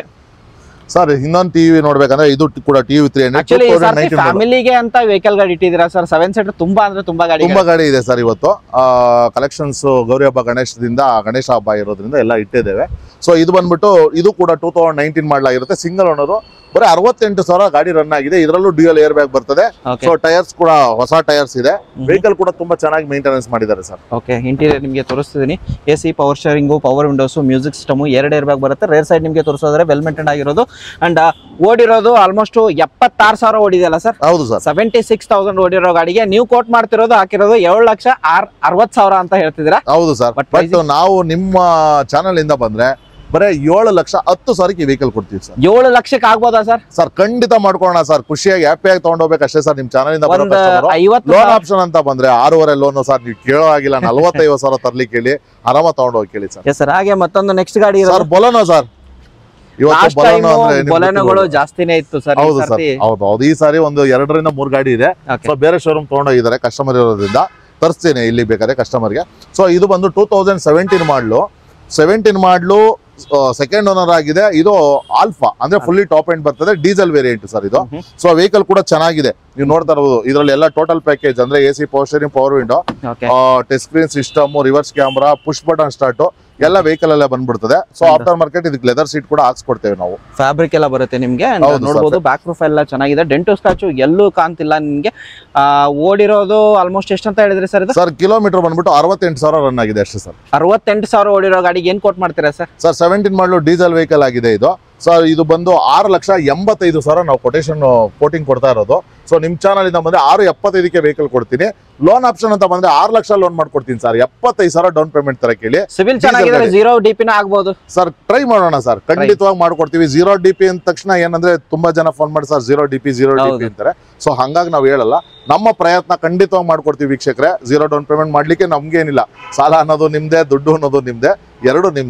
ಸರ್ ಇನ್ನೊಂದು ಟಿವಿ ನೋಡ್ಬೇಕಂದ್ರೆ ಇದು ಟಿ- ಕೂಡ ಟಿವಿ ತ್ರೀ ಆಕ್ಚುಲಿ ಹಂಡ್ರೆಡ್ ಫ್ಯಾಮಿಲಿಗೆ ಅಂತ ವೆಹಿಕಲ್ ಗಾಡಿ ಇಟ್ಟಿದ್ದೀರಾ ಸರ್ ಸೆವೆನ್ ಸೀಟರ್ ತುಂಬಾ ಅಂದ್ರೆ ತುಂಬಾ ಗಾಡಿ ತುಂಬಾ ಗಾಡಿ ಇದೆ ಸರ್ ಇವತ್ತು ಕಲೆಕ್ಷನ್ಸ್ ಗೌರಿ ಹಬ್ಬ ಗಣೇಶದಿಂದ ಗಣೇಶ ಹಬ್ಬ ಇರೋದ್ರಿಂದ ಎಲ್ಲ ಇಟ್ಟಿದ್ದೇವೆ ಸೊ ಇದು ಬಂದ್ಬಿಟ್ಟು ಇದು ಕೂಡ ಟೂ ತೌಸಂಡ್ ನೈನ್ಟೀನ್ ಮಾಡಲಾಗಿರುತ್ತೆ ಸಿಂಗಲ್ ಓನರು ಬರೀ ಅರವತ್ತೆಂಟು ಸಾವಿರ ಗಾಡಿ ರನ್ ಆಗಿದೆ ಇದರಲ್ಲೂ ಡ್ಯೂಯಲ್ ಏರ್ ಬ್ಯಾಗ್ ಬರ್ತದೆ ಓಕೆ ಸೊ ಟೈರ್ಸ್ ಕೂಡ ಹೊಸ ಟೈರ್ಸ್ ಇದೆ ವೆಹಿಕಲ್ ಕೂಡ ತುಂಬಾ ಚೆನ್ನಾಗಿ ಮೇಂಟೆನೆನ್ಸ್ ಮಾಡಿದ್ದಾರೆ ಸರ್ ಓಕೆ ಇಂಟೀರಿಯರ್ ನಿಮಗೆ ತೋರಿಸ್ತಿದ್ದೀನಿ A C power steering power windows music system ಎರಡು ಏರ್ ಬ್ಯಾಗ್ ಬರುತ್ತೆ ರೇರ್ ಸೈಡ್ ನಿಮಗೆ ತೋರಿಸೋದ್ರೆ ವೆಲ್ ಮೇಂಟೈನ್ ಆಗಿರೋದು ಅಂಡ್ ಓಡಿರೋದು ಆಲ್ಮೋಸ್ಟ್ ಎಪ್ಪತ್ತಾರು ಸಾವಿರ ಓಡಿದೆಯಲ್ಲ ಸರ್ ಹೌದು ಸರ್ ಸೆವೆಂಟಿ ಸಿಕ್ಸ್ ತೌಸಂಡ್ ಓಡಿರೋ ಗಾಡಿಗೆ ನೀವು ಕೋಟ್ ಮಾಡ್ತಿರೋದು ಹಾಕಿರೋದು ಏಳು ಲಕ್ಷ ಆರ್ ಅರವತ್ತು ಸಾವಿರ ಅಂತ ಹೇಳ್ತಿದ್ದೀರಾ ಹೌದು ಸರ್ But ಬಟ್ ನಾವು ನಿಮ್ಮ ಚಾನಲ್ ಇಂದ ಬಂದ್ರೆ ಬರೀ ಏಳು ಲಕ್ಷ ಹತ್ತು ಸಾವಿರಕ್ಕೆ ವೆಹಿಕಲ್ ಕೊಡ್ತೀವಿ ಸರ್ ಏಳು ಲಕ್ಷಕ್ಕೆ ಆಗ್ಬೋದಾ ಸರ್ ಸರ್ ಖಂಡಿತ ಮಾಡ್ಕೊಳ್ಳೋಣ ಸರ್ ಖುಷಿಯಾಗಿ ಹ್ಯಾಪಿಯಾಗಿ ತಗೊಂಡೋಗ್ಬೇಕು ಅಷ್ಟೇ ಸರ್ ನಿಮ್ ಚಾನಲ್ ಇಂದ ಬರೋ ಒಂದು customer. ಐವತ್ತು ಲೋನ್ ಆಪ್ಷನ್ ಅಂತ ಬಂದ್ರೆ ಆರೂವರೆ ಲೋನ್ ಸರ್ ನೀವು ಕೇಳೋ ಆಗಿಲ್ಲ ನಲ್ವತ್ತೈದು ಸಾವಿರ ತರ್ಲಿಕ್ಕೆ ಹೇಳಿ ಆರಾಮ ತಗೊಂಡೋಗಿ ಕೇಳಿ ಸರ್ ಸರ್ ಹಾಗೆ ಮತ್ತೊಂದು ನೆಕ್ಸ್ಟ್ ಗಾಡಿ ಸರ್ ಬೊಲೋನೋ ಸರ್ ಇವತ್ತು ಲಾಸ್ಟ್ ಟೈಮ್ ಬೊಲೋನೋ ಅಂದ್ರೆ ನಿಮ್ಗೆ ಬೊಲೆನೋಗಳು ಗೊತ್ತಿರೋದು. ಜಾಸ್ತಿನೇ ಇತ್ತು ಸರ್ ಹೌದು ಸರ್ ಹೌದು ಹೌದು ಈ ಸಾರಿ ಒಂದು ಎರಡರಿಂದ ಮೂರು ಗಾಡಿ ಇದೆ ಸೊ ಬೇರೆ ಶೋರೂಮ್ ತಗೊಂಡೋಗಿದ್ದಾರೆ ಕಸ್ಟಮರ್ ಇರೋದ್ರಿಂದ ತರಿಸ್ತೀನಿ ಇಲ್ಲಿ ಬೇಕಾದ್ರೆ ಕಸ್ಟಮರ್ಗೆ ಸೊ ಇದು ಬಂದು two thousand seventeen model seventeen model second owner ಆಗಿದೆ ಇದು ಆಲ್ಫಾ ಅಂದ್ರೆ ಫುಲ್ಲಿ ಟಾಪ್ ಎಂಡ್ ಬರ್ತದೆ ಡೀಸೆಲ್ ವೇರಿಯಂಟ್ ಸರ್ ಇದು ಮ್ಹೂ. ಸೊ ವೆಹಿಕಲ್ ಕೂಡ ಚೆನ್ನಾಗಿದೆ ನೀವು ನೋಡ್ತಾ ಇರಬಹುದು ಇದರಲ್ಲಿ ಎಲ್ಲ ಟೋಟಲ್ ಪ್ಯಾಕೇಜ್ ಅಂದ್ರೆ A C power steering power window okay touch screen system reverse camera push button start ಎಲ್ಲ ವೆಹಿಕಲ್ ಅಲ್ಲೇ ಬಂದ್ಬಿಡ್ತದೆ ಸೊ ಹೌದು. ಆಫ್ಟರ್ ಮಾರ್ಕೆಟ್ ಇದಕ್ಕೆ ಲೆದರ್ ಸೀಟ್ ಕೂಡ ಹಾಕ್ಸ್ಕೊಡ್ತೇವೆ ನಾವು ಫ್ಯಾಬ್ರಿಕ್ ಎಲ್ಲ ಬರುತ್ತೆ ನಿಮ್ಗೆ And ಹೌದು, ನೋಡ್ಬೋದು ಬ್ಯಾಕ್ ಪ್ರೊಫೈಲ್ ಎಲ್ಲ ಚೆನ್ನಾಗಿದೆ ಡೆಂಟು ಸ್ಕ್ರಾಚು ಎಲ್ಲೂ ಕಾಣ್ತಿಲ್ಲ ನಿಮ್ಗೆ ಆ, ಓಡಿರೋದು ಆಲ್ಮೋಸ್ಟ್ ಎಷ್ಟು ಅಂತ ಹೇಳಿದ್ರಿ ಸರ್ ಇದು ಸರ್ ಕಿಲೋಮೀಟರ್ ಬಂದ್ಬಿಟ್ಟು ಅರವತ್ತೆಂಟು ಸಾವಿರ ರನ್ ಆಗಿದೆ ಅಷ್ಟೇ ಸರ್ ಅರವತ್ತೆಂಟು ಸಾವಿರ ಓಡಿರೋ ಗಾಡಿಗೆ ಏನ್ ಕೋಟ್ ಮಾಡ್ತೀರಾ sir sir seventeen model diesel vehicle ಆಗಿದೆ ಇದು ಸರ್ ಇದು ಬಂದು ಆರು ಲಕ್ಷ ಎಂಬತ್ತೈದು ಸಾವಿರ ನಾವು ಕೊಟೇಶನ್ ಕೋಟಿಂಗ್ ಕೊಡ್ತಾ ಇರೋದು ಸೊ ನಿಮ್ ಚಾನಲ್ ಇಂದ ಬಂದ್ರೆ ಆರು ಎಪ್ಪತ್ತೈದಕ್ಕೆ ವೆಹಿಕಲ್ ಕೊಡ್ತೀನಿ ಲೋನ್ ಆಪ್ಷನ್ ಅಂತ ಬಂದ್ರೆ ಆರು ಲಕ್ಷ ಲೋನ್ ಮಾಡ್ಕೊಡ್ತೀನಿ ಸರ್ ಎಪ್ಪತ್ತೈದು ಸಾವಿರ ಡೌನ್ ಪೇಮೆಂಟ್ ತರ ಕೇಳಿ ಸಿವಿಲ್ ಚೆನ್ನಾಗಿದ್ರೆ ಗಾಡಿ. ಜೀರೋ ಡಿ ಪಿನ ಆಗ್ಬೋದು ಸರ್ ಟ್ರೈ ಮಾಡೋಣ ಸರ್ ಖಂಡಿತವಾಗಿ ಮಾಡ್ಕೊಡ್ತೀವಿ ಜೀರೋ ಡಿ ಪಿ ಅಂದ ತಕ್ಷಣ ಏನಂದ್ರೆ ತುಂಬಾ ಜನ ಫೋನ್ ಮಾಡಿ sir zero D P zero D ಹೌದು. ಪಿ ಅಂತಾರೆ ಸೊ ಹಂಗಾಗಿ ನಾವು ಹೇಳಲ್ಲ ನಮ್ಮ ಪ್ರಯತ್ನ ಖಂಡಿತವಾಗಿ ಮಾಡ್ಕೊಡ್ತೀವಿ ವೀಕ್ಷಕರೇ ಜೀರೋ ಡೌನ್ ಪೇಮೆಂಟ್ ಮಾಡ್ಲಿಕ್ಕೆ ನಮ್ಗೇನಿಲ್ಲ ಸಾಲ ಅನ್ನೋದು ನಿಮ್ದೇ ದುಡ್ಡು ಅನ್ನೋದು ನಿಮ್ದೇ ಎರಡು ನಿಮ್ದೇನೆ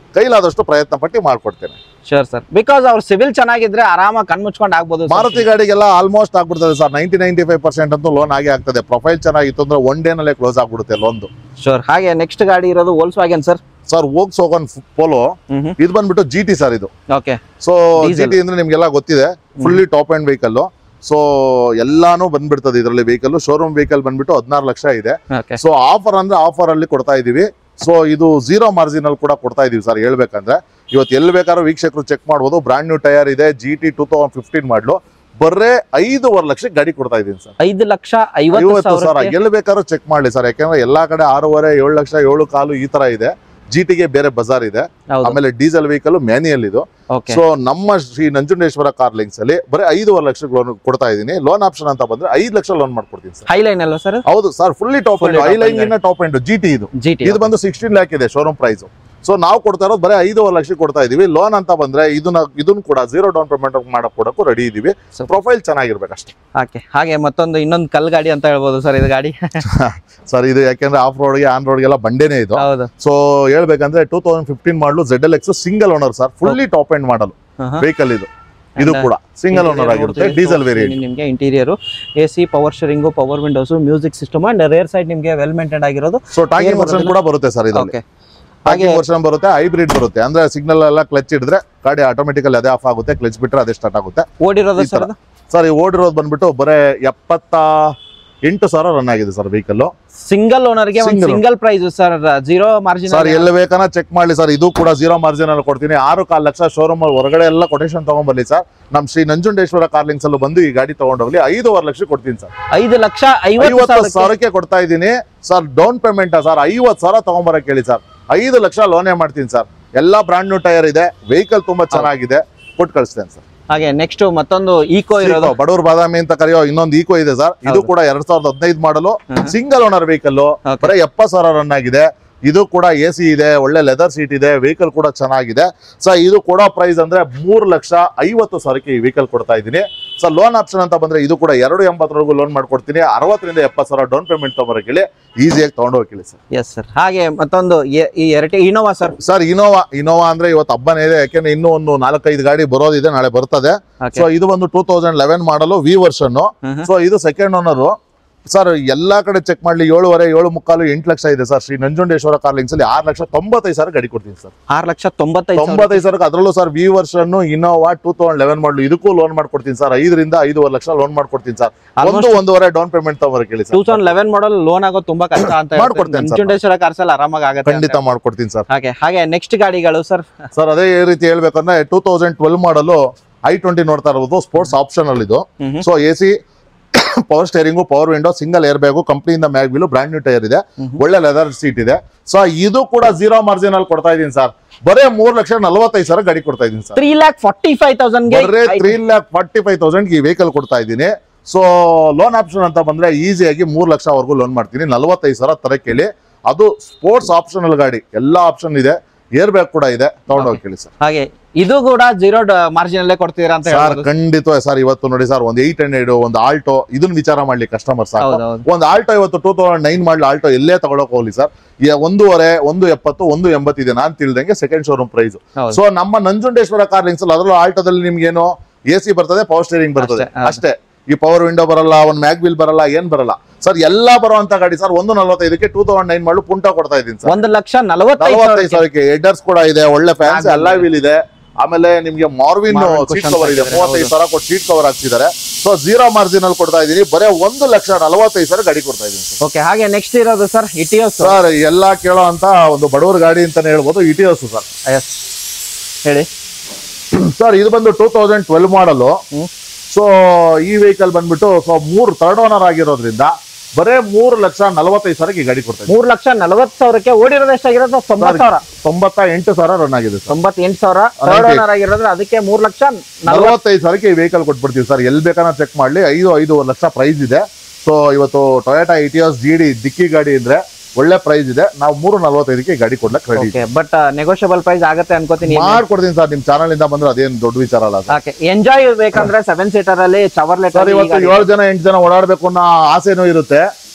ಕೈಲಾದಷ್ಟು ಪ್ರಯತ್ನ ಪಟ್ಟು ಮಾಡ್ಕೊಡ್ತೇನೆ ಶೋರ್ ಸರ್ ಬಿಕಾಸ್ ಅವ್ರ ಸಿವಿಲ್ ಚೆನ್ನಾಗಿದ್ರೆ ಆರಾಮಾಗಿ ಕಣ್ ಮುಚ್ಕೊಂಡು ಆಗ್ಬೋದು sir. ಮಾರುತಿ ಗಾಡಿಗೆಲ್ಲ ಆಲ್ಮೋಸ್ಟ್ ಆಗ್ಬಿಡ್ತದೆ sir ninety ninety five percent ಅಂತೂ ಲೋನ್ ಆಗೇ ಆಗ್ತದೆ ಪ್ರೊಫೈಲ್ ಚೆನ್ನಾಗಿತ್ತು ಅಂದ್ರೆ ಒನ್ ಡೇನಲ್ಲೇ ಕ್ಲೋಸ್ ಆಗ್ಬಿಡುತ್ತೆ ಲೋನ್ದು ಶೋರ್ ಹಾಗೆ ನೆಕ್ಸ್ಟ್ ಗಾಡಿ ಇರೋದು ವೋಲ್ಸ್ ವ್ಯಾಗನ್ ಸರ್ ಸರ್ ಹೋಗ್ಸ್ ಹೋಗೋನ್ ಪೋಲೋ ಹ್ಮ್ ಇದು ಬಂದ್ಬಿಟ್ಟು ಜಿ ಟಿ ಸರ್ ಇದು okay so G Diesel. T ಅಂದ್ರೆ ನಿಮ್ಗೆಲ್ಲ ಗೊತ್ತಿದೆ fully top end vehicle so ಎಲ್ಲಾನು ಬಂದ್ಬಿಡ್ತದೆ ಇದರಲ್ಲಿ ವೆಹಿಕಲ್ ಶೋರೂಮ್ ವೆಹಿಕಲ್ ಬಂದ್ಬಿಟ್ಟು ಹದಿನಾರು ಲಕ್ಷ ಇದೆ ಓಕೆ ಸೊ ಆಫರ್ ಅಂದ್ರೆ ಆಫರ್ ಅಲ್ಲಿ ಕೊಡ್ತಾ ಇದೀವಿ ಸೊ ಇದು ಝೀರೋ ಮಾರ್ಜಿನ್ ಅಲ್ಲಿ ಕೂಡ ಕೊಡ್ತಾ ಇದೀವಿ ಸರ್ ಹೇಳ್ಬೇಕಂದ್ರೆ ಇವತ್ತು ಎಲ್ಲಿ ಬೇಕಾದ್ರೂ ವೀಕ್ಷಕರು ಚೆಕ್ ಮಾಡ್ಬೋದು ಬ್ರಾಂಡ್ ನ್ಯೂ ಟೈರ್ ಇದೆ G T two thousand fifteen model ಬರೇ ಐದೂವರೆ ಲಕ್ಷಕ್ಕೆ ಗಾಡಿ ಕೊಡ್ತಾ ಇದೀನಿ ಸರ್ ಐದು ಲಕ್ಷ ಐವತ್ತು ಐವತ್ತು ಸಾವಿರ ಸಾವಿರ ಎಲ್ಲಿ ಬೇಕಾದ್ರೂ ಚೆಕ್ ಮಾಡ್ಲಿ ಸರ್ ಯಾಕಂದ್ರೆ ಎಲ್ಲಾ ಕಡೆ ಆರೂವರೆ ಏಳು ಲಕ್ಷ ಏಳು ಕಾಲು ಈ ತರ ಇದೆ ಜಿ ಟಿಗೆ ಬೇರೆ ಬಜಾರ್ ಇದೆ ಹೌದು ಆಮೇಲೆ ಡೀಸೆಲ್ ವೆಹಿಕಲ್ ಮ್ಯಾನ್ಯಲ್ ಇದು ಓಕೆ ಸೊ ನಮ್ಮ ಶ್ರೀ ನಂಜುಂಡೇಶ್ವರ ಕಾರ್ ಲಿಂಕ್ಸ್ ಅಲ್ಲಿ ಬರೀ ಐದೂವರೆ ಲಕ್ಷಕ್ಕೆ ಲೋನ್ ಕೊಡ್ತಾ ಇದೀನಿ ಲೋನ್ ಆಪ್ಷನ್ ಅಂತ ಬಂದ್ರೆ ಐದು ಲಕ್ಷ ಲೋನ್ ಮಾಡ್ಕೊಡ್ತೀನಿ ಸರ್ ಹೈಲೈನ್ ಅಲ್ವಾ ಸರ್ ಹೌದು sir fully top Fully end top Highline end. Top end G T ಇದು ಜಿ ಟಿ ಇದು ಬಂದು ಸಿಕ್ಸ್ಟೀನ್ ಲ್ಯಾಕ್ ಇದೆ ಶೋರೂಮ್ ಪ್ರೈಸ್ ಸೊ ನಾವು ಕೊಡ್ತಾ ಇರೋದು ಬರೀ ಐದೂವರೆ ಲಕ್ಷ ಕೊಡ್ತಾ ಇದೀವಿ ಲೋನ್ ಅಂತ ಬಂದ್ರೆ ಇದನ್ನ ಇದನ್ನ ಕೂಡ ಜೀರೋ ಡೌನ್ ಪೇಮೆಂಟ್ ಮಾಡಕ್ ಕೊಡಕ್ಕೂ ರೆಡಿ ಇದೀವಿ So- ಪ್ರೊಫೈಲ್ ಚೆನ್ನಾಗಿರ್ಬೇಕಷ್ಟೇ ಓಕೆ ಹಾಗೆ ಮತ್ತೊಂದು ಇನ್ನೊಂದು ಕಲ್ ಗಾಡಿ ಅಂತ ಹೇಳ್ಬೋದು ಸರ್ ಇದು ಗಾಡಿ ಸರ್ ಇದು ಯಾಕೆಂದ್ರೆ ಆಫ್ ರೋಡ್ಗೆ ಆನ್ ರೋಡ್ಗೆಲ್ಲ ಬಂಡೇನೆ ಇದು ಹೌದು ಸೊ ಹೇಳ್ಬೇಕಂದ್ರೆ two thousand fifteen model Z L X single owner sir fully top end model vehicle ಇದು ಇದು ಕೂಡ ಸಿಂಗಲ್ ಓನರ್ ಆಗಿರುತ್ತೆ ಡೀಸೆಲ್ ವೇರಿಯಂಟ್ ನಿಮಗೆ interior A C power steering power windows music system and rear side ನಿಮಗೆ well maintain ಆಗಿರೋದು so talking ಏನ್ version ಬರೋದಿಲ್ಲ? ಕೂಡ ಬರುತ್ತೆ ಸರ್ ಇದರಲ್ಲಿ ಓಕೆ ಹಾಗೆ ಟಾಕಿಂಗ್ ವರ್ಷನ್ ಬರುತ್ತೆ ಹೈಬ್ರಿಡ್ ಬರುತ್ತೆ ಅಂದ್ರೆ ಸಿಗ್ನಲ್ ಎಲ್ಲ ಕ್ಲಚ್ ಹಿಡಿದ್ರೆ ಗಾಡಿ ಆಟೋಮೆಟಿಕಲ್ ಅದೇ ಆಫ್ ಆಗುತ್ತೆ ಕ್ಲಚ್ ಬಿಟ್ರೆ ಅದೇ ಸ್ಟಾರ್ಟ್ ಆಗುತ್ತೆ ಓಡಿರೋದು ಈ ಸರ್ ತರ. ಸರ್ ಈ ಓಡಿರೋದು ಬಂದ್ಬಿಟ್ಟು ಬರೇ ಎಪ್ಪತ್ತ ಎಂಟು ಸಾವಿರ ರನ್ ಆಗಿದೆ ಸರ್ ವೆಹಿಕಲ್ ಸಿಂಗಲ್ ಓನರ್ಗೆ ಒಂದು Single. Single price sir zero margin sir ಎಲ್ಲಿ ಬೇಕನ್ನ ಚೆಕ್ ಮಾಡ್ಲಿ ಸರ್ ಇದು ಕೂಡ ಜೀರೋ ಮಾರ್ಜಿನ್ ಅಲ್ಲಿ ಕೊಡ್ತೀನಿ ಆರು ಕಾಲ್ ಲಕ್ಷ ಶೋರೂಮ್ ಹೊರಗಡೆ ಎಲ್ಲ ಕೊಟೇಶನ್ ತಗೊಂಡ್ಬರ್ಲಿ ಸರ್ ನಮ್ ಶ್ರೀ ನಂಜುಂಡೇಶ್ವರ ಕಾರ್ಲಿಂಗ್ಸ್ ಅಲ್ಲೂ ಬಂದು ಈ ಗಾಡಿ ತಗೊಂಡೋಗ್ಲಿ ಐದೂವರೆ ಲಕ್ಷ ಕೊಡ್ತೀನಿ ಸರ್ ಐದು ಲಕ್ಷ ಐವತ್ತು ಐವತ್ತು ಸಾವಿರಕ್ಕೆ ಸಾವಿರಕ್ಕೆ ಕೊಡ್ತಾ ಇದ್ದೀನಿ ಸರ್ ಡೌನ್ ಪೇಮೆಂಟ್ ಸರ್ ಐವತ್ತು ಸಾವಿರ ತಗೊಂಬರಕ್ ಹೇಳಿ ಸರ್ ಐದು ಲಕ್ಷ ಲೋನೇ ಮಾಡ್ತೀನಿ ಸರ್ ಎಲ್ಲಾ ಬ್ರಾಂಡ್ ನ್ಯೂ ಟೈರ್ ಇದೆ ವೆಹಿಕಲ್ ತುಂಬಾ ಚೆನ್ನಾಗಿದೆ ಕೊಟ್ಟು ಕಳಿಸ್ತೇನೆ ಸರ್ ಹಾಗೆ ನೆಕ್ಸ್ಟ್ ಮತ್ತೊಂದು ಈಕೋ ಇರೋದು ಬಡವ್ರ ಬಾದಾಮಿ ಅಂತ ಕರೆಯೋ ಇನ್ನೊಂದು ಈಕೋ ಇದೆ ಸರ್ ಇದು ಹೌದು. ಕೂಡ ಎರಡ್ ಸಾವಿರದ ಹದಿನೈದು model hmm. Single owner vehicle Okay. ಬರೀ ಎಪ್ಪತ್ತು ಸಾವಿರ ರನ್ ಆಗಿದೆ ಇದು ಕೂಡ ಎ ಸಿ ಇದೆ ಒಳ್ಳೆ ಲೆದರ್ ಸೀಟ್ ಇದೆ ವೆಹಿಕಲ್ ಕೂಡ ಚೆನ್ನಾಗಿದೆ ಸೊ ಇದು ಕೊಡೋ ಪ್ರೈಸ್ ಅಂದ್ರೆ ಮೂರು ಲಕ್ಷ ಐವತ್ತು ಸಾವಿರಕ್ಕೆ ಈ ವೆಹಿಕಲ್ ಕೊಡ್ತಾ ಇದ್ದೀನಿ ಸೊ ಲೋನ್ ಆಪ್ಷನ್ ಅಂತ ಬಂದ್ರೆ ಇದು ಕೂಡ ಎರಡು ಎಂಬತ್ತರವರೆಗೂ ಲೋನ್ ಮಾಡ್ಕೊಡ್ತೀನಿ ಅರವತ್ತರಿಂದ ಎಪ್ಪತ್ತು ಸಾವಿರ ಡೌನ್ ಪೇಮೆಂಟ್ ತಗೊಬರಕ್ಕೆ ಹೇಳಿ ಈಸಿಯಾಗಿ ತಗೊಂಡೋಗಿ ಸರ್ ಎಸ್ ಸರ್ ಹಾಗೆ ಮತ್ತೊಂದು ಎ- ಈ ಎರಟೆ Innova sir sir Innova Innova ಅಂದ್ರೆ ಇವತ್ತು ಹಬ್ಬನೇ ಇದೆ ಯಾಕೆಂದ್ರೆ ಇನ್ನೂ ಒಂದು ನಾಲ್ಕೈದು ಗಾಡಿ ಬರೋದಿದೆ ನಾಳೆ ಬರ್ತದೆ ಸೊ ಇದು ಒಂದು two thousand eleven model V version so ಇದು ಸೆಕೆಂಡ್ ಓನರ್ ಸರ್ ಎಲ್ಲಾ ಕಡೆ ಚೆಕ್ ಮಾಡ್ಲಿ ಏಳುವರೆ ಏಳು ಮುಕ್ಕಾಲು ಎಂಟು ಲಕ್ಷ ಇದೆ ಸರ್ ಶ್ರೀ ನಂಜುಂಡೇಶ್ವರ ಕಾರ್ಲಿಂಗ್ಸ್ ಅಲ್ಲಿ ಆರು ಲಕ್ಷ ತೊಂಬತ್ತೈದು ಸಾವಿರ ಗಾಡಿ ಕೊಡ್ತೀನಿ ಸರ್ ಆರು ಲಕ್ಷ ತೊಂಬತ್ತೈದು ಸಾವಿರ ತೊಂಬತ್ತೈದು ಸಾವಿರಕ್ಕೆ ಅದರಲ್ಲೂ sir V version Innova two thousand eleven model ಇದಕ್ಕೂ ಲೋನ್ ಮಾಡ್ಕೊಡ್ತೀನಿ ಸರ್ ಐದರಿಂದ ಐದೂವರೆ ಲಕ್ಷ ಲೋನ್ ಮಾಡ್ಕೊಡ್ತೀನಿ ಸರ್ ಒಂದು Almost- ಒಂದೂವರೆ ಡೌನ್ ಪೇಮೆಂಟ್ ತಗೋರಕ್ಕೆ ಹೇಳಿ two sir thousand eleven model loan ಆಗೋದು ತುಂಬಾ ಕಷ್ಟ ಅಂತ ಮಾಡ್ಕೊಡ್ತೇನೆ sir. ನಂಜುಂಡೇಶ್ವರ ಕಾರ್ಸ್ ಅಲ್ಲಿ ಆರಾಮಾಗಿ ಆಗುತ್ತೆ ಖಂಡಿತ ಅಂತ. ಮಾಡ್ಕೊಡ್ತೀನಿ ಸರ್ ಹಾಗೆ ಹಾಗೆ ನೆಕ್ಸ್ಟ್ ಗಾಡಿಗಳು ಸರ್ ಸರ್ ಅದೇ ರೀತಿ ಹೇಳ್ಬೇಕಂದ್ರೆ two thousand twelve model i twenty ನೋಡ್ತಾ ಇರೋದು ಸ್ಪೋರ್ಟ್ಸ್ ಆಪ್ಷನ್ ಅಲ್ಲಿ ಇದು so A C power steering power window single air bag ಕಂಪ್ನಿಯಿಂದ mag wheel brand new tyre ಇದೆ ಒಳ್ಳೆ ಲೆದರ್ ಸೀಟ್ ಇದೆ ಸೊ ಇದು ಕೂಡ ಜೀರೋ ಮಾರ್ಜಿನ್ ಅಲ್ಲಿ ಕೊಡ್ತಾ ಇದೀನಿ ಸರ್ ಬರೇ ಮೂರ್ ಲಕ್ಷ ನಲವತ್ತೈದು ಸಾವಿರ ಗಾಡಿ ಕೊಡ್ತಾ ಇದೀನಿ sir three lakh forty five thousand ಬರೇ three lakh forty five thousand ಈ ವೆಹಿಕಲ್ ಕೊಡ್ತಾ ಇದ್ದೀನಿ ಸೊ ಲೋನ್ ಆಪ್ಷನ್ ಅಂತ ಬಂದ್ರೆ ಈಸಿಯಾಗಿ ಮೂರ್ ಲಕ್ಷವರೆಗೂ ಲೋನ್ ಮಾಡ್ತೀನಿ ನಲವತ್ತೈದು ಸಾವಿರ ತರಕ್ಕೆ ಅದು ಸ್ಪೋರ್ಟ್ಸ್ ಆಪ್ಷನಲ್ ಗಾಡಿ ಎಲ್ಲಾ ಆಪ್ಷನ್ ಇದೆ ಏರ್ ಬ್ಯಾಗ್ ಕೂಡ ಇದೆ ತಗೊಂಡೋಗಿ ಕೇಳಿ ಸರ್ ಹಾಗೆ ಇದು ಕೂಡ ಜೀರೋ ಮಾರ್ಜಿನ್ ಅಲ್ಲೇ ಕೊಡ್ತೀರಾ ಅಂತ ಸರ್ ಹೇಳ್ಬೋದು ಖಂಡಿತ ಸರ್ ಇವತ್ತು ನೋಡಿ ಸರ್ ಒಂದು ಏಟ್ ಹಂಡ್ರೆಡ್ ಒಂದು ಆಲ್ಟೋ ಇದನ್ನ ವಿಚಾರ ಮಾಡ್ಲಿ ಕಸ್ಟಮರ್ ಸಾಕು ಹೌದೌದು ಒಂದು ಆಲ್ಟೋ ಇವತ್ತು two thousand nine model Alto ಎಲ್ಲೇ ತಗೊಳಕ್ ಹೋಗ್ಲಿ ಸರ್ ಒಂದೂವರೆ ಒಂದು ಎಪ್ಪತ್ತು ಒಂದು ಎಂಬತ್ತಿದೆ ನಾನ್ ತಿಳಿದಂಗೆ ಸೆಕೆಂಡ್ ಶೋರೂಮ್ ಪ್ರೈಸ್ ಹೌದು ಸೊ ನಮ್ಮ ನಂಜುಂಡೇಶ್ವರ ಕಾರ್ ಲಿಂಕ್ಸ್ ಅದರಲ್ಲೂ ಆಲ್ಟೋದಲ್ಲಿ ನಿಮ್ಗೆ ಏನು ಎ ಸಿ ಬರ್ತದೆ ಪವರ್ ಸ್ಟೇರಿಂಗ್ ಬರ್ತದೆ ಅಷ್ಟೇ, ಹೌದು. ಅಷ್ಟೇ ಈ ಪವರ್ ವಿಂಡೋ ಬರಲ್ಲ ಒಂದು ಮ್ಯಾಗ್ ವೀಲ್ ಬರಲ್ಲ ಏನ್ ಬರಲ್ಲ ಸರ್ ಎಲ್ಲಾ ಬರುವಂತ ಗಾಡಿ ಸರ್ ಒಂದು ನಲವತ್ತೈದಕ್ಕೆ ಟೂ ತೌಸಂಡ್ ನೈನ್ ಮಾಡಲು ಪುಂಟ ಕೊಡ್ತಾ ಇದ್ದೀನಿ ಸರ್ ಒಂದು ಲಕ್ಷ ನಲವತ್ತೈದು ನಲವತ್ತೈದು ಸಾವಿರಕ್ಕೆ ಹೆಡ್ಡರ್ಸ್ ಕೂಡ ಇದೆ ಒಳ್ಳೆ ಫ್ಯಾನ್ಸ್ Mag ಎಲ್ಲ ವೀಲ್ ಇದೆ ಆಮೇಲೆ ನಿಮ್ಗೆ Marvin Marvin seat cushions cover ಇದೆ ಹಾಕಿದ್ದಾರೆ, ಮೂವತ್ತೈದು ಹೌದು. ಸಾವಿರ ಕೊಟ್ಟು ಸೀಟ್ ಕವರ್ ಹಾಕ್ಸಿದ್ದಾರೆ ಸೊ ಜೀರೋ ಮಾರ್ಜಿನ್ ಅಲ್ಲಿ ಕೊಡ್ತಾ ಇದೀನಿ ಬರೇ ಒಂದು ಲಕ್ಷ ನಲವತ್ತೈದು ಸಾವಿರ ಗಾಡಿ ಕೊಡ್ತಾ ಇದೀನಿ ಸರ್ ಓಕೆ ಹಾಗೆ ನೆಕ್ಸ್ಟ್ ಇರೋದು ಸರ್ ಇಟಿಯೋಸ್ ಸರ್ ಎಲ್ಲಾ ಕೇಳೋ ಅಂತ ಒಂದು ಬಡವರ ಗಾಡಿ ಅಂತಾನೆ ಹೇಳ್ಬೋದು ಇಟಿಎಸ್ ಸರ್ ಎಸ್ ಹೇಳಿ ಸರ್ ಇದು ಬಂದು two thousand twelve model hmm. So ಈ ವೆಹಿಕಲ್ ಬಂದ್ಬಿಟ್ಟು ಸೊ ಮೂರು ಥರ್ಡ್ ಓನರ್ ಆಗಿರೋದ್ರಿಂದ ಬರೇ ಮೂರು ಲಕ್ಷ ನಲವತ್ತೈದು ಸಾವಿರಕ್ಕೆ ಈ ಗಾಡಿ ಕೊಡ್ತಾ ಇದ್ದೀನಿ ಮೂರ್ ಲಕ್ಷ ನಲವತ್ತು ಸಾವಿರಕ್ಕೆ ಓಡಿರೋದು ಎಷ್ಟಾಗಿರೋದು ತೊಂಬತ್ತು ಸಾವಿರ ತೊಂಬತ್ತ ಎಂಟು ಸಾವಿರ ರನ್ ಆಗಿದೆ ಸರ್ ತೊಂಬತ್ತೆಂಟು ಸಾವಿರ ಥರ್ಡ್ Ninety. ಓನರ್ ಆಗಿರೋದ್ರೆ ಅದಕ್ಕೆ ಮೂರ್ ಲಕ್ಷ ನಲವತ್ತು ನಲವತ್ತೈದು ಸಾವಿರಕ್ಕೆ ಈ ವೆಹಿಕಲ್ ಕೊಟ್ಬಿಡ್ತೀವಿ ಸರ್ ಎಲ್ಲಿ ಬೇಕಾನ ಚೆಕ್ ಮಾಡ್ಲಿ ಐದು ಐದೂವರೆ ಲಕ್ಷ ಪ್ರೈಸ್ ಇದೆ ಸೊ ಇವತ್ತು ಟೊಯೋಟಾ ಇಟಿಯೋಸ್ ಜಿ ಡಿ ದಿಕ್ಕಿ ಗಾಡಿ ಇದ್ರೆ ಒಳ್ಳೆ ಪ್ರೈಸ್ ಇದೆ ನಾವು ಮೂರು ನಲವತ್ತೈದಕ್ಕೆ ಈ ಗಾಡಿ ಕೊಡ್ಲಕ್ಕೆ ready okay but negotiable price ಆಗುತ್ತೆ ಅನ್ಕೋತೀನಿ ಮಾಡ್ಕೊಡ್ತೀನಿ ಸರ್ ನಿಮ್ ಚಾನಲ್ ಇಂದ ಬಂದ್ರೆ ಅದೇನು ದೊಡ್ಡ ವಿಚಾರ ಅಲ್ಲ ಸರ್ ಓಕೆ ಎಂಜಾಯ್ ಬೇಕಂದ್ರೆ ಸೆವೆನ್ ಸೀಟರ್ ಅಲ್ಲಿ ಚವರ್ಲೆಟ್ ಸರ್ ಇವತ್ತು ಏಳು ಜನ ಎಂಟು ಜನ ಓಡಾಡ್ಬೇಕು ಅನ್ನೋ ಆಸೆನೂ ಇರುತ್ತೆ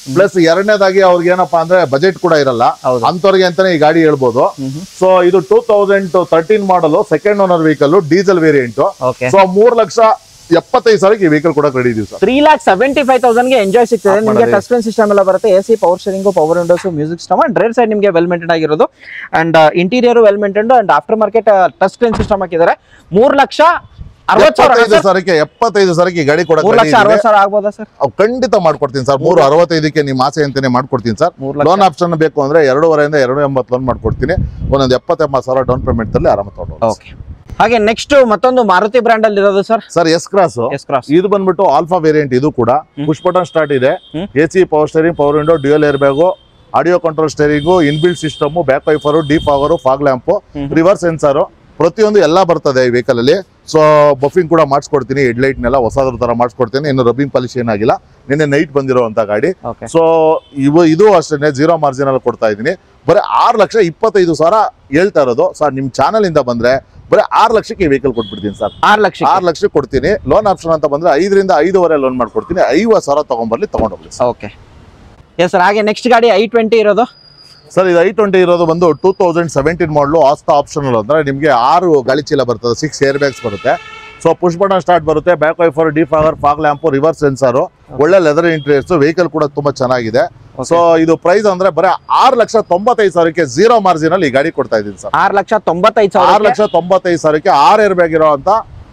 ಪ್ಲಸ್ ಎರಡನೇದಾಗಿ ಅವ್ರಿಗೆ ಏನಪ್ಪಾ ಅಂದ್ರೆ ಬಜೆಟ್ ಕೂಡ ಇರಲ್ಲ ಹೌದು ಅಂತವ್ರಿಗೆ ಅಂತಾನೆ ಈ ಗಾಡಿ ಹೇಳ್ಬೋದು ಹ್ಮ್ ಹ್ಮ್ ಸೊ ಇದು two thousand thirteen model second owner vehicle diesel variant okay so ಮೂರ್ ಲಕ್ಷ ಎಪ್ಪತ್ತೈದು ಸಾವಿರಕ್ಕೆ ಈ ವೆಹಿಕಲ್ ಕೂಡ ರೆಡಿ ಇದೀವಿ sir three lakh seventy five thousand ಗೆ ಎಂಜಾಯ್ ಸಿಗ್ತದೆ Up ನಿಮಗೆ ಮಾಡೋದು. ಟಚ್ ಸ್ಕ್ರೀನ್ ಸಿಸ್ಟಮ್ ಎಲ್ಲ ಬರುತ್ತೆ A C power steering power windows music system and rear side ನಿಮಗೆ ವೆಲ್ ಮೇಂಟೆನ್ ಆಗಿರೋದು and interior well maintain and after market touch screen system ಹಾಕಿದ್ದಾರೆ ಮೂರ್ ಲಕ್ಷ ಅರವತ್ತು ಸಾವಿರ ಎಪ್ಪತ್ತೈದು ಸಾವಿರಕ್ಕೆ ಎಪ್ಪತ್ತೈದು ಸಾವಿರಕ್ಕೆ ಈ ಗಾಡಿ ಕೂಡ ಮೂರ್ ಲಕ್ಷ ಅರವತ್ತು ಸಾವಿರ ಆಗ್ಬೋದಾ ಸರ್ ಖಂಡಿತ ಮಾಡ್ಕೊಡ್ತೀನಿ ಸರ್ ಮೂರು ಅರವತ್ತೈದಕ್ಕೆ ನಿಮ್ಮ ಆಸೆ ಅಂತಾನೆ ಮಾಡ್ಕೊಡ್ತೀನಿ ಸರ್ ಮೂರ್ ಲಕ್ಷ ಲೋನ್ ಆಪ್ಷನ್ ಬೇಕು ಅಂದ್ರೆ ಎರಡೂವರೆಯಿಂದ ಎರಡು ಎಂಬತ್ತು ಲೋನ್ ಮಾಡ್ಕೊಡ್ತೀನಿ ಒಂದೊಂದು ಎಪ್ಪತ್ತೆಂಬತ್ತು ಸಾವಿರ ಡೌನ್ ಪೇಮೆಂಟ್ ಅಲ್ಲಿ ಆರಾಮ ತಗೊಂಡು ಓಕೆ ಹಾಗೆ ನೆಕ್ಸ್ಟ್ ಮತ್ತೊಂದು ಮಾರುತಿ ಬ್ರ್ಯಾಂಡ್ ಅಲ್ಲಿ ಇರೋದು sir sir S Cross S Cross ಇದು ಬಂದ್ಬಿಟ್ಟು ಆಲ್ಫಾ ವೇರಿಯಂಟ್ ಇದು ಕೂಡ ಹ್ಮ್. ಪುಷ್ ಬಟನ್ ಸ್ಟಾರ್ಟ್ ಇದೆ hmm. A C power steering power window dual air bag audio control steering inbuilt system back wiper defogger fog lamp hmm. Reverse sensor ಪ್ರತಿಯೊಂದು ಎಲ್ಲ ಬರ್ತದೆ ಈ vehicle ಅಲ್ಲಿ ಸೊ ಬಫಿಂಗ್ ಕೂಡ ಮಾಡಿಸ್ಕೊಡ್ತೀನಿ head ಲೈಟ್ನೆಲ್ಲ ಹೊಸದ್ರ ತರ ಮಾಡಿಸ್ಕೊಡ್ತೀನಿ ಇನ್ನು rubbing polish ಏನಾಗಿಲ್ಲ ನಿನ್ನೆ ನೈಟ್ ಬಂದಿರುವಂತ ಗಾಡಿ ಓಕೆ ಸೊ ಇವು ಇದು ಅಷ್ಟೇ ಜೀರೋ ಮಾರ್ಜಿನ್ ಅಲ್ಲಿ ಕೊಡ್ತಾ ಇದ್ದೀನಿ ಬರೀ ಆರು ಲಕ್ಷ ಇಪ್ಪತ್ತೈದು ಸಾವಿರ ಹೇಳ್ತಾ ಇರೋದು ಸರ್ ನಿಮ್ ಚಾನಲ್ ಇಂದ ಬಂದ್ರೆ ಬರೀ ಆರು ಲಕ್ಷಕ್ಕೆ ಈ ವೆಹಿಕಲ್ ಕೊಟ್ಬಿಡ್ತೀನಿ ಸರ್ ಆರು ಲಕ್ಷ ಆರು ಲಕ್ಷ ಕೊಡ್ತೀನಿ ಲೋನ್ ಆಪ್ಷನ್ ಅಂತ ಬಂದ್ರೆ ಐದರಿಂದ ಐದೂವರೆ ಲೋನ್ ಮಾಡ್ಕೊಡ್ತೀನಿ ಐವತ್ತು ಸಾವಿರ ತಗೊಂಡ್ಬರ್ಲಿ ತಗೊಂಡೋಗ್ಲಿ ಸರ್ ಓಕೆ ಎಸ್ ಸರ್ ಹಾಗೆ ನೆಕ್ಸ್ಟ್ ಗಾಡಿ ಐ ಟ್ವೆಂಟಿ ಇರೋದು ಸರ್ ಇದು ಐ ಟ್ವೆಂಟಿ ಇರೋದು ಬಂದು ಟೂ ತೌಸಂಡ್ ಸೆವೆಂಟೀನ್ ಮಾಡಲು ಆಸ್ತಾ ಆಪ್ಷನಲ್ ಅಂದ್ರೆ ನಿಮಗೆ ಆರು ಗಾಳಿ ಚೀಲ ಬರ್ತದೆ ಸಿಕ್ಸ್ ಏರ್ ಬ್ಯಾಗ್ಸ್ ಬರುತ್ತೆ ಸೊ ಪುಷ್ ಬಟನ್ ಸ್ಟಾರ್ಟ್ ಬರುತ್ತೆ back wiper defogger fog lamp reverse sensor ಒಳ್ಳೆ ಲೆದರ್ ಇಂಟೀರಿಯರ್ಸ್ ವೆಹಿಕಲ್ ಕೂಡ ತುಂಬಾ ಚೆನ್ನಾಗಿದೆ ಸೊ ಇದು ಪ್ರೈಸ್ ಅಂದ್ರೆ ಬರೀ ಆರು ಲಕ್ಷ ತೊಂಬತ್ತೈದು ಸಾವಿರಕ್ಕೆ ಜೀರೋ ಮಾರ್ಜಿನ್ ಅಲ್ಲಿ ಈ ಗಾಡಿ ಕೊಡ್ತಾ ಇದ್ದೀನಿ ಸರ್ ಆರು ಲಕ್ಷ ತೊಂಬತ್ತೈದು ಆರು ಸಾವಿರ ಲಕ್ಷ ತೊಂಬತ್ತೈದು ಸಾವಿರಕ್ಕೆ ಆರ್ ಏರ್ ಬ್ಯಾಗ್ ಇರುವಂತ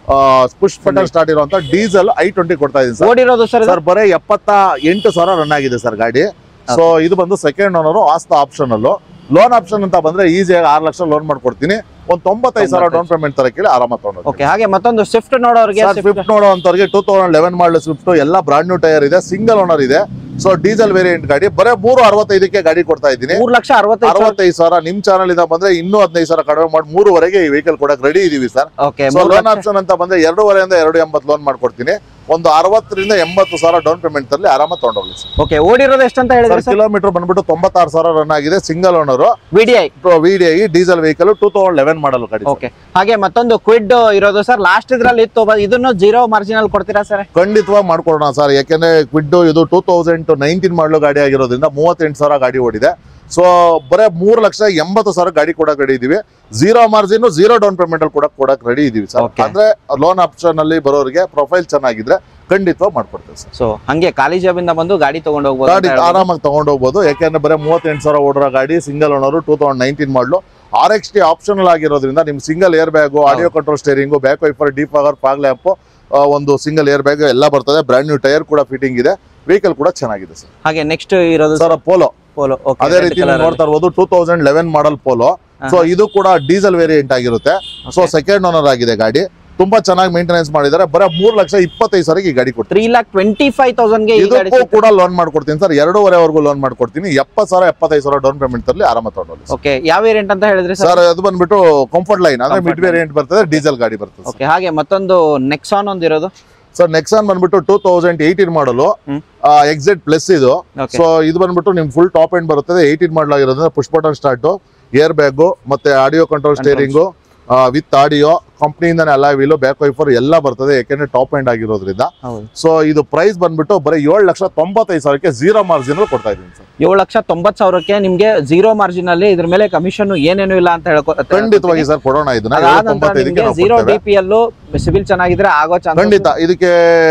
ಪುಷ್ ಬಟನ್ ಸ್ಟಾರ್ಟ್ ಇರುವಂತ ಡೀಸೆಲ್ ಐ ಟ್ವೆಂಟಿ ಕೊಡ್ತಾ ಇದ್ದೀನಿ ಸರ್ ಓಡಿರೋದು ಸರ್ ಸರ್ ಬರೀ ಎಪ್ಪತ್ತ ಎಂಟು ಸಾವಿರ ರನ್ ಆಗಿದೆ ಸರ್ ಗಾಡಿ ಸೊ ಇದು ಬಂದು ಸೆಕೆಂಡ್ ಓನರ್ ಆಸ್ತಾ ಆಪ್ಷನ್ ಅಲ್ಲೂ ಲೋನ್ ಆಪ್ಷನ್ ಅಂತ ಬಂದ್ರೆ ಈಸಿಯಾಗಿ ಆರು ಲಕ್ಷ ಲೋನ್ ಮಾಡ್ಕೊಡ್ತೀನಿ ಒಂದ್ ತೊಂಬತ್ತೈದು ಸಾವಿರ ಡೌನ್ ಪೇಮೆಂಟ್ ತರ ಕೇಳಿ ಆರಾಮ ತಗೊಂಡು ಓಕೆ ಹಾಗೆ ಮತ್ತೊಂದು ಸ್ವಿಫ್ಟ್ ನೋಡೋರಿಗೆ ಸ್ವಿಫ್ಟ್ ನೋಡುವಂತವ್ರಿಗೆ two thousand eleven model Swift ಎಲ್ಲ ಬ್ರಾಂಡ್ ನ್ಯೂ ಟೈರ್ ಇದೆ ಸಿಂಗಲ್ ಓನರ್ ಇದೆ ಸೊ ಡೀಸೆಲ್ ವೇರಿಯಂಟ್ ಗಾಡಿ ಬರೀ ಮೂರು ಅರವತ್ತೈದಕ್ಕೆ ಗಾಡಿ ಕೊಡ್ತಾ ಇದ್ದೀನಿ ಮೂರ್ ಲಕ್ಷ ಅರವತ್ತೈದು ಸಾವಿರ ಅರವತ್ತೈದು ಸಾವಿರ ನಿಮ್ ಚಾನಲ್ ಇಂದ ಬಂದ್ರೆ ಇನ್ನೂ ಹದಿನೈದು ಸಾವಿರ ಕಡಿಮೆ ಮಾಡಿ ಮೂರುವರೆಗೆ ಈ ವೆಹಿಕಲ್ ಕೊಡಕ್ ರೆಡಿ ಇದೀವಿ sir okay so loan option ಅಂತ ಬಂದ್ರೆ ಎರಡೂವರೆಯಿಂದ ಎರಡು ಎಂಬತ್ತು ಲೋನ್ ಮಾಡ್ಕೊಡ್ತೀನಿ ಒಂದು ಅರವತ್ತರಿಂದ ಎಂಬತ್ತು ಸಾವಿರ ಡೌನ್ ಪೇಮೆಂಟ್ ತರಲಿ ಆರಾಮ ತಗೊಂಡೋಗ್ಲಿ ಸರ್ ಓಕೆ ಓಡಿರೋದು ಎಷ್ಟಂತ ಹೇಳಿದ್ರೆ ಸರ್ ಕಿಲೋಮೀಟರ್ ಬಂದ್ಬಿಟ್ಟು ತೊಂಬತ್ತಾರು ಸಾವಿರ ರನ್ ಆಗಿದೆ single owner V D I V D I diesel vehicle two thousand eleven model ಗಾಡಿ sir. ಓಕೆ ಹಾಗೆ ಮತ್ತೊಂದು ಕ್ವಿಡ್ ಇರೋದು ಸರ್ ಲಾಸ್ಟ್ ಇದ್ರಲ್ಲಿ ಇತ್ತು ಬ- ಇದನ್ನು ಜೀರೋ ಮಾರ್ಜಿನಲ್ ಕೊಡ್ತೀರಾ ಸರ್ ಖಂಡಿತವಾಗಿ ಮಾಡ್ಕೊಡೋಣ ಸರ್ ಯಾಕೆಂದ್ರೆ ಕ್ವಿಡ್ ಇದು ಟೂ ತೌಸಂಡ್ ನೈನ್ಟೀನ್ ಮಾಡಲು ಗಾಡಿ ಆಗಿರೋದ್ರಿಂದ ಮೂವತ್ತೆಂಟು ಸಾವಿರ ಗಾಡಿ ಓಡಿದೆ ಸೊ ಬರೇ ಮೂರು ಲಕ್ಷ ಎಂಬತ್ತು ಸಾವಿರ ಗಾಡಿ ಕೊಡಕ್ ರೆಡಿ ಇದೀವಿ zero margin zero down payment ಅಲ್ಲಿ ಕೂಡ ಕೊಡಕ್ ರೆಡಿ ಇದೀವಿ ಸರ್ Okay. ಅಂದ್ರೆ ಲೋನ್ ಆಪ್ಷನ್ ಅಲ್ಲಿ ಬರೋರಿಗೆ ಪ್ರೊಫೈಲ್ ಚೆನ್ನಾಗಿದ್ರೆ ಖಂಡಿತವಾಗಿ ಮಾಡ್ಕೊಡ್ತೇವೆ ಸರ್ ಸೊ ಹಂಗೆ ಖಾಲಿ ಜಾಬಿಂದ ಬಂದು ಗಾಡಿ ತಗೊಂಡು ಹೋಗ್ಬೋದು ಗಾಡಿ ಅಂತ ಹೇಳ್ಬೋದು. ಆರಾಮಾಗಿ ತಗೊಂಡು ಹೋಗ್ಬೋದು ಯಾಕೆಂದ್ರೆ ಬರೀ ಮೂವತ್ತೆಂಟು ಸಾವಿರ ಓಡಿರೋ ಗಾಡಿ single owner two thousand nineteen model R X T optional ಆಗಿರೋದ್ರಿಂದ ನಿಮ್ single air bag audio control steering back wiper defogger fog lamp ಒಂದು ಸಿಂಗಲ್ ಏರ್ ಬ್ಯಾಗ್ ಎಲ್ಲ ಬರ್ತದೆ ಬ್ರ್ಯಾಂಡ್ ನ್ಯೂ ಟೈರ್ ಕೂಡ ಫಿಟ್ಟಿಂಗ್ ಇದೆ ವೆಹಿಕಲ್ ಕೂಡ ಚೆನ್ನಾಗಿದೆ ಸರ್ ಹಾಗೆ ನೆಕ್ಸ್ಟ್ ಇರೋದು ಸರ್ ಪೋಲೋ ಪೋಲೋ ಅದೇ ರೀತಿ ನೀವು ನೋಡ್ತಾ ಇರ್ಬೋದು two thousand eleven model Polo so ಇದು ಕೂಡ ಡೀಸೆಲ್ ವೇರಿಯಂಟ್ ಆಗಿರುತ್ತೆ ಸೊ ಸೆಕೆಂಡ್ ಓನರ್ ಆಗಿದೆ ಗಾಡಿ ತುಂಬಾ ಚೆನ್ನಾಗಿ ಮೇಂಟೆನೆನ್ಸ್ ಮಾಡಿದ್ದಾರೆ ಬರೀ ಮೂರ್ ಲಕ್ಷ ಇಪ್ಪತ್ತೈದು ಸಾವಿರಕ್ಕೆ ಈ ಗಾಡಿ ಕೊಡ್ತೀನಿ ತ್ರೀ ಲ್ಯಾಕ್ ಟ್ವೆಂಟಿ ಫೈವ್ ತೌಸಂಡ್ಗೆ ಈ ಗಾಡಿ ಇದಕ್ಕೂ ಕೂಡ ಲೋನ್ ಮಾಡ್ಕೊಡ್ತೀನಿ ಸರ್ ಎರಡೂವರೆವರೆಗೂ ಲೋನ್ ಮಾಡ್ಕೊಡ್ತೀನಿ ಎಪ್ಪತ್ತು ಸಾವಿರ ಎಪ್ಪತ್ತೈದು ಸಾವಿರ ಡೌನ್ ಪೇಮೆಂಟ್ ತರಲಿ ಆರಾಮ ತಗೊಂಡೋಗಿ ಓಕೆ ಯಾವ ವೇರಿಯಂಟ್ ಅಂತ ಹೇಳಿದ್ರಿ ಸರ್ ಸರ್ ಅದು ಬಂದ್ಬಿಟ್ಟು ಕಂಫರ್ಟ್ ಲೈನ್ ಅಂದ್ರೆ Comfort ಮಿಡ್ ವೇರಿಯಂಟ್ ಬರ್ತದೆ ಡೀಸೆಲ್ ಗಾಡಿ ಬರ್ತದೆ ಓಕೆ ಹಾಗೆ ಮತ್ತೊಂದು ನೆಕ್ಸಾನ್ ಒಂದು ಇರೋದು ಸರ್ ನೆಕ್ಸಾನ್ ಬಂದ್ಬಿಟ್ಟು two thousand eighteen model hmm. ಎಕ್ಸೆಟ್ ಪ್ಲಸ್ ಇದು ಓಕೆ ಸೊ ಇದು ಬಂದ್ಬಿಟ್ಟು ನಿಮ್ ಫುಲ್ ಟಾಪ್ ಎಂಡ್ ಬರ್ತದೆ ಏಯ್ಟೀನ್ ಮಾಡಲ್ ಆಗಿರೋದ್ರಿಂದ push button start air bag ಮತ್ತೆ audio control steering with audio ಕಂಪ್ನಿಯಿಂದಾನೆ ಅಲ್ಲ ವೀಲು ಬ್ಯಾಕ್ ವೈಫರ್ ಎಲ್ಲ ಬರ್ತದೆ ಯಾಕೆಂದ್ರೆ ಟಾಪ್ ಎಂಡ್ ಆಗಿರೋದ್ರಿಂದ ಹೌದು ಸೊ ಇದು ಪ್ರೈಸ್ ಬಂದ್ಬಿಟ್ಟು ಬರೀ ಏಳು ಲಕ್ಷ ತೊಂಬತ್ತೈದು ಸಾವಿರಕ್ಕೆ ಜೀರೋ ಮಾರ್ಜಿನ್ ಕೊಡ್ತಾ ಇದ್ದೀನಿ ಸರ್ ಏಳು ಲಕ್ಷ ತೊಂಬತ್ ಸಾವಿರಕ್ಕೆ ನಿಮ್ಗೆ ಜೀರೋ ಮಾರ್ಜಿನ್ ಅಲ್ಲಿ ಇದ್ರ ಮೇಲೆ ಕಮಿಷನ್ ಏನೇನು ಇಲ್ಲ ಅಂತ ಹೇಳ್ಕೊ ಖಂಡಿತವಾಗಿ ಸರ್ ಕೊಡೋಣ ಇದನ್ನ ಅದಾದ ಏಳು ನಂತರ ತೊಂಬತ್ತೈದಕ್ಕೆ ನಿಮ್ಗೆ ನಾವು ಜೀರೋ ಡಿ ಕೊಡ್ತೇವೆ. ಪಿ ಎಲ್ಲು ಸಿವಿಲ್ ಚೆನ್ನಾಗಿದ್ರೆ ಆಗೋ ಚಾನ್ಸ್ ಖಂಡಿತ ಇದಕ್ಕೆ